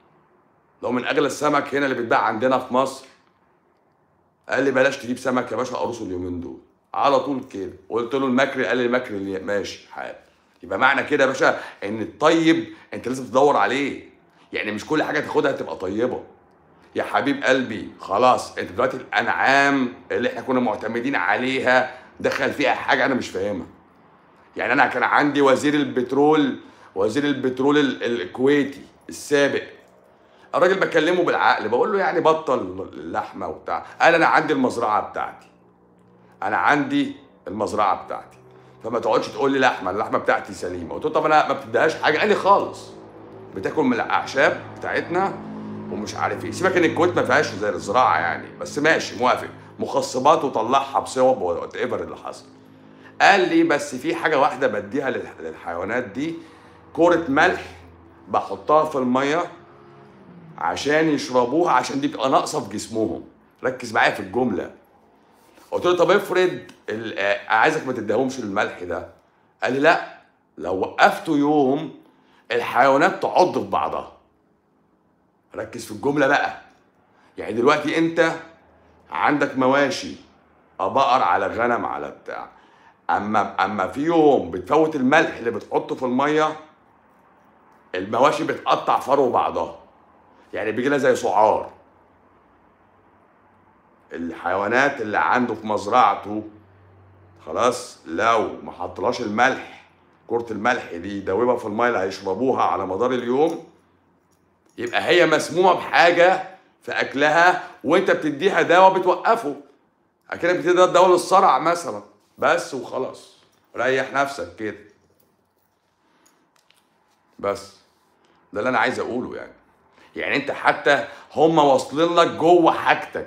لو من اغلى السمك هنا اللي بيتباع عندنا في مصر قال لي بلاش تجيب سمك يا باشا قاروص اليومين دول على طول كده قلت له المكري قال لي المكري اللي ماشي حال يبقى معنى كده يا باشا ان الطيب انت لازم تدور عليه يعني مش كل حاجه تاخدها تبقى طيبه يا حبيب قلبي خلاص انت دلوقتي الانعام اللي احنا كنا معتمدين عليها دخل فيها حاجه انا مش فاهمها يعني انا كان عندي وزير البترول وزير البترول ال- الكويتي السابق الراجل بكلمه بالعقل بقول له يعني بطل اللحمه وبتاع قال انا عندي المزرعه بتاعتي انا عندي المزرعه بتاعتي فما تقعدش تقول لي لحمه اللحمه بتاعتي سليمه قلت له طب انا ما بتديهاش حاجه قال لي خالص بتاكل من الاعشاب بتاعتنا ومش عارف ايه سيبك ان الكويت ما فيهاش زي الزراعه يعني بس ماشي موافق مخصبات وطلعها بصوب وات ايفر اللي حصل قال لي بس في حاجه واحده بديها للح- للحيوانات دي كوره ملح بحطها في الميه عشان يشربوها عشان دي بتبقى ناقصه في جسمهم ركز معايا في الجمله قلت له طب افرض ال- آه، عايزك ما تديهمش الملح ده قال لي لا لو وقفته يوم الحيوانات تعض في بعضها ركز في الجمله بقى يعني دلوقتي انت عندك مواشي آه، بقر على غنم على بتاع اما اما في يوم بتفوت الملح اللي بتحطه في الميه المواشي بتقطع فرو بعضها يعني بيجي لها زي سعار الحيوانات اللي عنده في مزرعته خلاص لو ما حطلهاش الملح كرة الملح دي يدوبها في الميه اللي هيشربوها على مدار اليوم يبقى هي مسمومه بحاجه في اكلها وانت بتديها دواء بتوقفه اكنك بتدي دواء للصرع مثلا بس وخلاص ريح نفسك كده بس ده اللي انا عايز اقوله يعني يعني انت حتى هم واصلين لك جوه حاجتك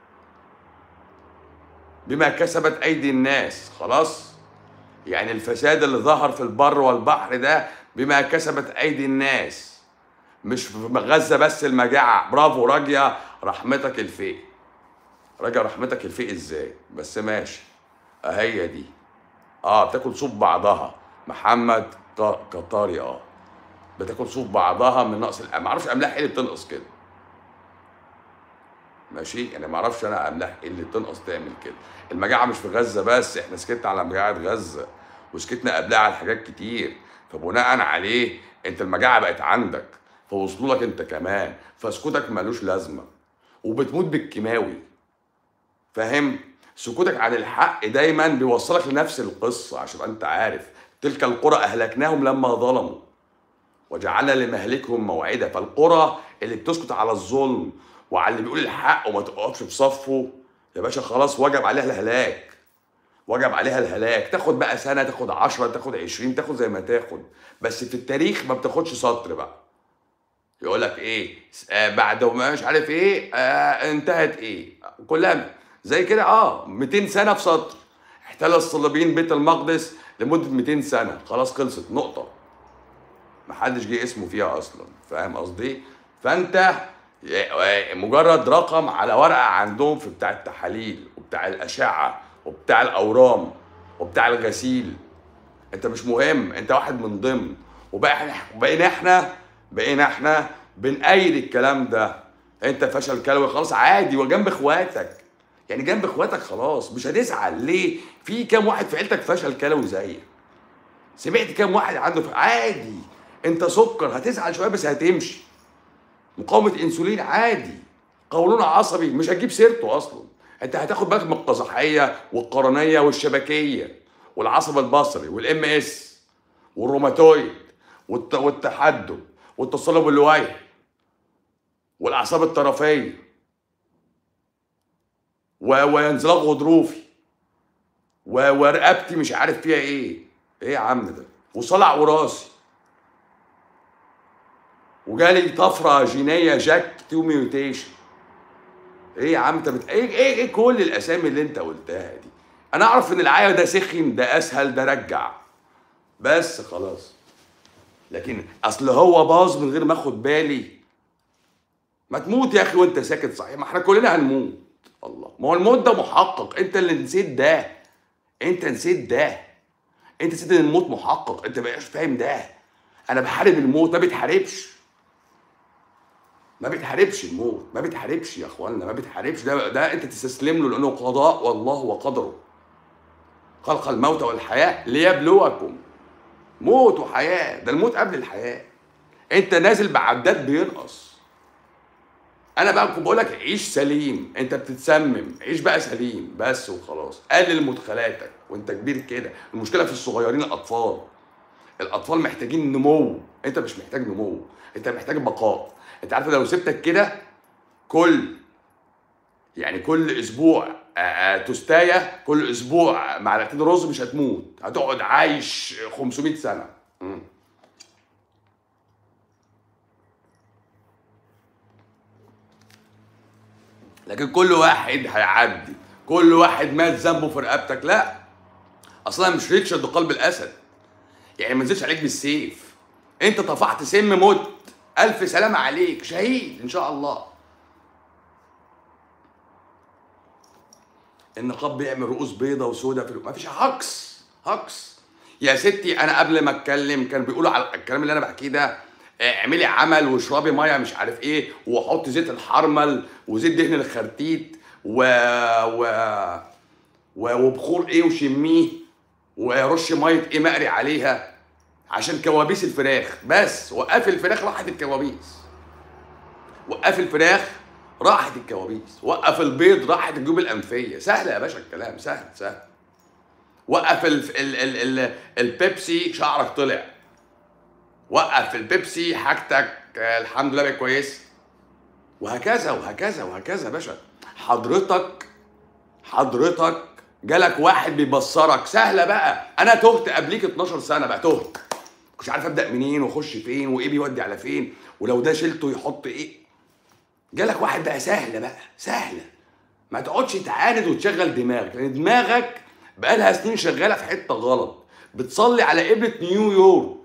بما كسبت ايدي الناس خلاص يعني الفساد اللي ظهر في البر والبحر ده بما كسبت ايدي الناس مش في غزه بس المجاعه برافو راجيه رحمتك الفيء راجع رحمتك الفيء ازاي بس ماشي هي دي اه بتاكل صوب بعضها محمد ق- قطاري اه بتاكل صوب بعضها من نقص الاملاح ما اعرفش املاح ايه اللي بتنقص كده ماشي يعني ما اعرفش انا املاح ايه اللي بتنقص تعمل كده المجاعه مش في غزه بس احنا سكتنا على مجاعه غزه وسكتنا قبلها على حاجات كتير فبناء عليه انت المجاعه بقت عندك فوصلوا لك انت كمان فسكوتك ملوش لازمه وبتموت بالكيماوي فاهم سكوتك عن الحق دايما بيوصلك لنفس القصه عشان تبقى انت عارف تلك القرى اهلكناهم لما ظلموا وجعلنا لمهلكهم موعدا فالقرى اللي بتسكت على الظلم وعلى اللي بيقول الحق وما تقفش في صفه يا باشا خلاص وجب عليها الهلاك وجب عليها الهلاك تاخد بقى سنه تاخد 10 تاخد 20 تاخد زي ما تاخد بس في التاريخ ما بتاخدش سطر بقى يقول لك ايه آه بعد ما مش عارف ايه آه انتهت ايه كلها زي كده اه 200 سنه في سطر احتل الصليبيين بيت المقدس لمده 200 سنه خلاص خلصت نقطه محدش جه اسمه فيها اصلا فاهم قصدي فانت مجرد رقم على ورقه عندهم في بتاع التحاليل وبتاع الاشعه وبتاع الاورام وبتاع الغسيل انت مش مهم انت واحد من ضمن وبقى بقينا احنا بقينا احنا بنأيد الكلام ده انت فشل كلوي خلاص عادي وجنب اخواتك يعني جنب اخواتك خلاص مش هتزعل ليه في كام واحد في عيلتك فشل كلوي زيك سمعت كام واحد عنده ف... عادي انت سكر هتزعل شويه بس هتمشي مقاومه انسولين عادي قولون عصبي مش هتجيب سيرته اصلا انت هتاخد بالك من القزحيه والقرنيه والشبكيه والعصب البصري والام اس والروماتويد والت... والتحدب والتصلب اللوعي والاعصاب الطرفيه و... وانزلاق غضروفي و... ورقبتي مش عارف فيها ايه ايه يا عم ده وصلع وراثي وجالي طفره جينيه جاك تو ميوتيشن ايه يا عم انت بت... ايه ايه ايه كل الاسامي اللي انت قلتها دي انا اعرف ان العيا ده سخن ده اسهل ده رجع بس خلاص لكن اصل هو باظ من غير ما اخد بالي ما تموت يا اخي وانت ساكت صحيح ما احنا كلنا هنموت الله ما هو الموت ده محقق انت اللي نسيت ده انت نسيت ده انت نسيت ان الموت محقق انت بقاش فاهم ده انا بحارب الموت ما بتحاربش ما بتحاربش الموت ما بتحاربش يا اخوانا ما بتحاربش ده ده انت تستسلم له لانه قضاء والله وقدره خلق الموت والحياه ليبلوكم موت وحياه ده الموت قبل الحياه انت نازل بعداد بينقص انا بقى كنت بقول لك عيش سليم انت بتتسمم عيش بقى سليم بس وخلاص قلل مدخلاتك وانت كبير كده المشكله في الصغيرين الاطفال الاطفال محتاجين نمو انت مش محتاج نمو انت محتاج بقاء انت عارف لو سبتك كده كل يعني كل اسبوع آه، آه، توستايه كل اسبوع معلقتين رز مش هتموت هتقعد عايش 500 سنه مم. لكن كل واحد هيعدي كل واحد مات ذنبه في رقبتك لا اصلا مش ريتشارد قلب الاسد يعني ما نزلش عليك بالسيف انت طفحت سم مت الف سلامه عليك شهيد ان شاء الله النقاب بيعمل رؤوس بيضة وسودة في ما فيش هكس هكس يا ستي انا قبل ما اتكلم كان بيقولوا على الكلام اللي انا بحكيه ده آه، اعملي عمل واشربي ميه مش عارف ايه وحطي زيت الحرمل وزيت دهن الخرتيت و... و... و... وبخور ايه وشميه ورش ميه ايه مقري عليها عشان كوابيس الفراخ بس وقفي الفراخ راحت الكوابيس وقف الفراخ راحت الكوابيس وقف البيض راحت الجيوب الانفيه سهله يا باشا الكلام سهل سهل وقف ال ال ال ال البيبسي شعرك طلع وقف البيبسي حاجتك آه، الحمد لله بقت كويسه وهكذا وهكذا وهكذا يا باشا حضرتك حضرتك جالك واحد بيبصرك سهله بقى انا تهت قبليك 12 سنه بقى تهت مش عارف ابدا منين واخش فين وايه بيودي على فين ولو ده شلته يحط ايه جالك واحد بقى سهله بقى سهله ما تقعدش تعاند وتشغل دماغك لان دماغك بقالها سنين شغاله في حته غلط بتصلي على قبله نيويورك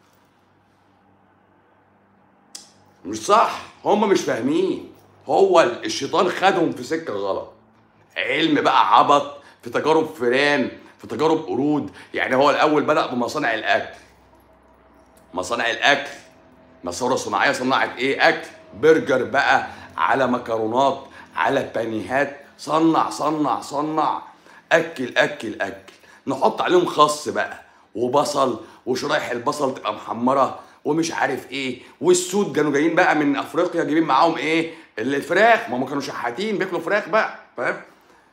مش صح هم مش فاهمين هو الشيطان خدهم في سكه غلط علم بقى عبط في تجارب فئران في تجارب قرود يعني هو الاول بدا بمصانع الاكل مصانع الاكل مصانع صناعيه صنعت ايه اكل برجر بقى على مكرونات على بانيهات صنع صنع صنع اكل اكل اكل نحط عليهم خس بقى وبصل وشرايح البصل تبقى محمره ومش عارف ايه والسود كانوا جايين بقى من افريقيا جايبين معاهم ايه اللي الفراخ ما هم كانوا شحاتين بياكلوا فراخ بقى فاهم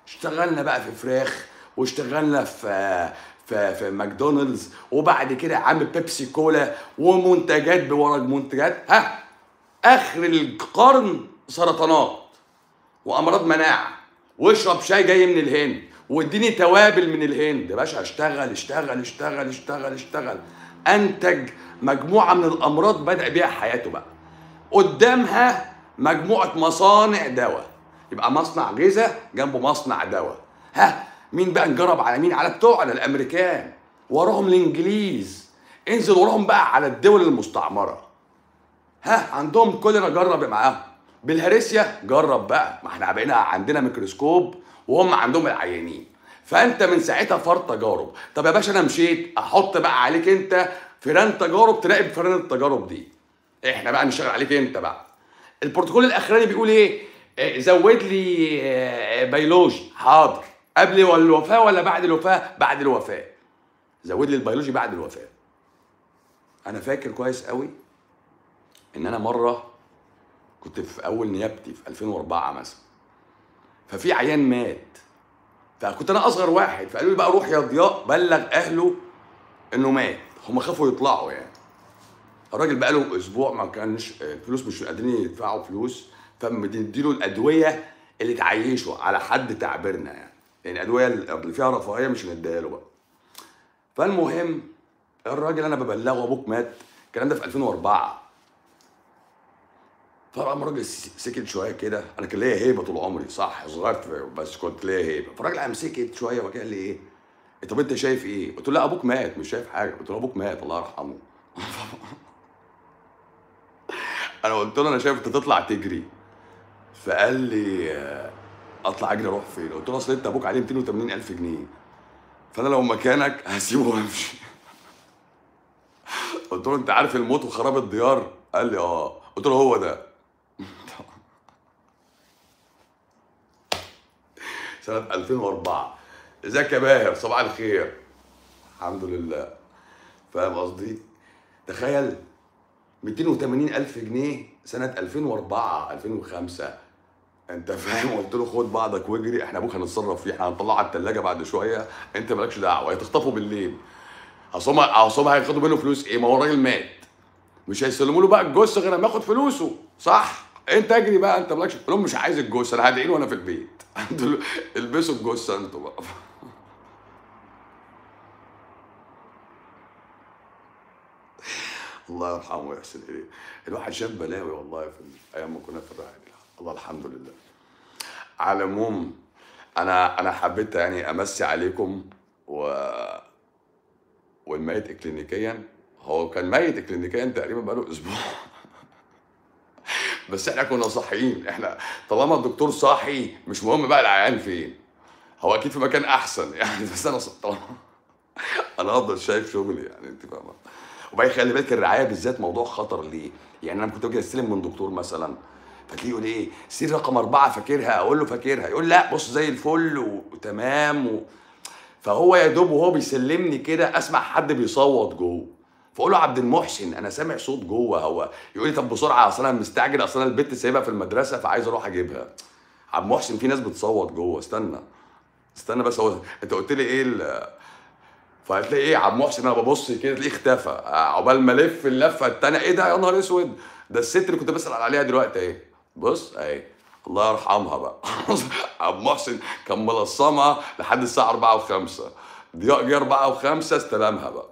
اشتغلنا بقى في فراخ واشتغلنا في في في ماكدونالدز وبعد كده عامل بيبسي كولا ومنتجات بورا منتجات ها اخر القرن سرطانات وامراض مناعه واشرب شاي جاي من الهند واديني توابل من الهند يا باشا اشتغل اشتغل اشتغل اشتغل اشتغل انتج مجموعه من الامراض بدا بيها حياته بقى قدامها مجموعه مصانع دواء يبقى مصنع غذاء جنبه مصنع دواء ها مين بقى نجرب على مين على بتوعنا الامريكان وراهم الانجليز انزل وراهم بقى على الدول المستعمره ها عندهم كوليرا جرب معاهم بالهرسيا جرب بقى ما احنا بقينا عندنا ميكروسكوب وهم عندهم العيانين فانت من ساعتها فرط تجارب طب يا باشا انا مشيت احط بقى عليك انت فيران تجارب تراقب فيران التجارب دي احنا بقى نشتغل عليك انت بقى البروتوكول الاخراني بيقول ايه آه، زود لي آه، بيولوجي حاضر قبل الوفاه ولا بعد الوفاه بعد الوفاه زود لي البيولوجي بعد الوفاه انا فاكر كويس قوي ان انا مره كنت في اول نيابتي في 2004 مثلا ففي عيان مات فكنت انا اصغر واحد فقالوا لي بقى روح يا ضياء بلغ اهله انه مات هم خافوا يطلعوا يعني الراجل بقى له اسبوع ما كانش الفلوس مش قادرين يدفعوا فلوس فمديله الادويه اللي تعيشه على حد تعبيرنا يعني لان الادويه اللي فيها رفاهيه مش هنديها له بقى فالمهم الراجل انا ببلغه ابوك مات الكلام ده في 2004 فقام الراجل سكت شويه كده انا كان ليا هيبه طول عمري صح صغير بس كنت ليا هيبه فالراجل قام سكت شويه وكان قال لي ايه طب انت شايف ايه؟ قلت له لا ابوك مات مش شايف حاجه قلت له ابوك مات الله يرحمه انا قلت له انا شايف انت تطلع تجري فقال لي آه، اطلع اجري اروح فين؟ قلت له اصل انت ابوك عليه 280 الف جنيه فانا لو مكانك هسيبه وامشي قلت له انت عارف الموت وخراب الديار؟ قال لي اه قلت له هو ده سنة 2004 ازيك يا باهر صباح الخير الحمد لله فاهم قصدي؟ تخيل 280 ألف جنيه سنة 2004 2005 انت فاهم قلت له خد بعضك واجري احنا ابوك هنتصرف فيه احنا هنطلعه على الثلاجه بعد شويه انت مالكش دعوه هتخطفه بالليل اصل هم اصل هم هياخدوا منه فلوس ايه ما هو الراجل مات مش هيسلموا له بقى الجثه غير لما ياخد فلوسه صح انت اجري بقى انت مالكش قول لهم مش عايز الجثه انا هدعي له وانا في البيت انتوا البسوا الجثه انتوا بقى الله يرحمه ويحسن اليه الواحد شاف بلاوي والله في ايام ما كنا في الرحله الله الحمد لله على العموم انا انا حبيت يعني امسي عليكم و والميت اكلينيكيا هو كان ميت اكلينيكيا تقريبا بقاله اسبوع بس احنا كنا صاحيين احنا طالما الدكتور صاحي مش مهم بقى العيان فين هو اكيد في مكان احسن يعني بس انا طالما انا افضل شايف شغلي يعني انت فاهمه وبعدين خلي بالك الرعايه بالذات موضوع خطر ليه؟ يعني انا كنت اجي استلم من دكتور مثلا فتلاقيه يقول ايه سير رقم اربعه فاكرها اقول له فاكرها يقول لا بص زي الفل وتمام و... فهو يا دوب وهو بيسلمني كده اسمع حد بيصوت جوه فاقول له عبد المحسن انا سامع صوت جوه هو يقول لي طب بسرعه اصل انا مستعجل اصل انا البت سايبها في المدرسه فعايز اروح اجيبها عبد المحسن في ناس بتصوت جوه استنى استنى بس هو انت قلت لي ايه ال... فهتلاقي ايه عبد المحسن انا ببص كده تلاقيه اختفى عقبال ما الف اللفه التانيه ايه ده يا نهار اسود ده الست اللي كنت بسال عليها دلوقتي اهي بص اهي الله يرحمها بقى عبد المحسن كان ملصمها لحد الساعه 4 و5 ضياء جه 4 و5 استلمها بقى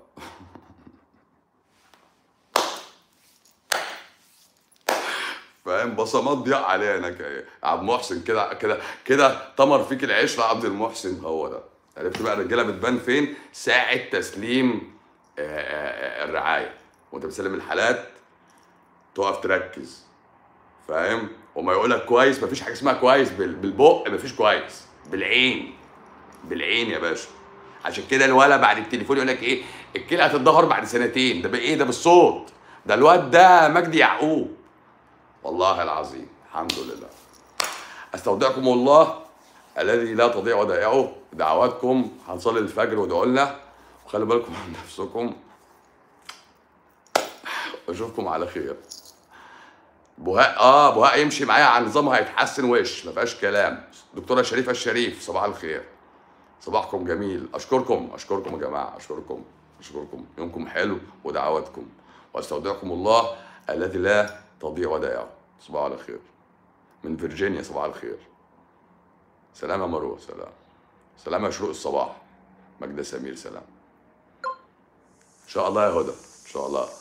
فاهم بصمات ضياء عليها هناك اهي عبد المحسن كده كده كده تمر فيك العشره عبد المحسن هو ده عرفت بقى الرجاله بتبان فين ساعه تسليم آه، آه، آه، الرعايه وانت بتسلم الحالات تقف تركز فاهم وما يقولك كويس مفيش حاجه اسمها كويس بال- بالبق مفيش كويس بالعين بالعين يا باشا عشان كده الولا بعد التليفون يقول لك ايه الكلى هتتدهور بعد سنتين ده بايه ده بالصوت ده الواد ده مجدي يعقوب والله العظيم الحمد لله استودعكم الله الذي لا تضيع ودائعه دعواتكم هنصلي الفجر وادعوا لنا وخلي بالكم من نفسكم واشوفكم على خير بهاء اه بهاء يمشي معايا على نظام هيتحسن وش ما فيهاش كلام دكتوره شريفه الشريف صباح الخير صباحكم جميل اشكركم اشكركم يا جماعه اشكركم اشكركم يومكم حلو ودعواتكم واستودعكم الله الذي لا تضيع ودائعه صباح على خير من فيرجينيا صباح الخير سلام يا مروه سلام سلام يا شروق الصباح مجدة سمير سلام ان شاء الله يا هدى ان شاء الله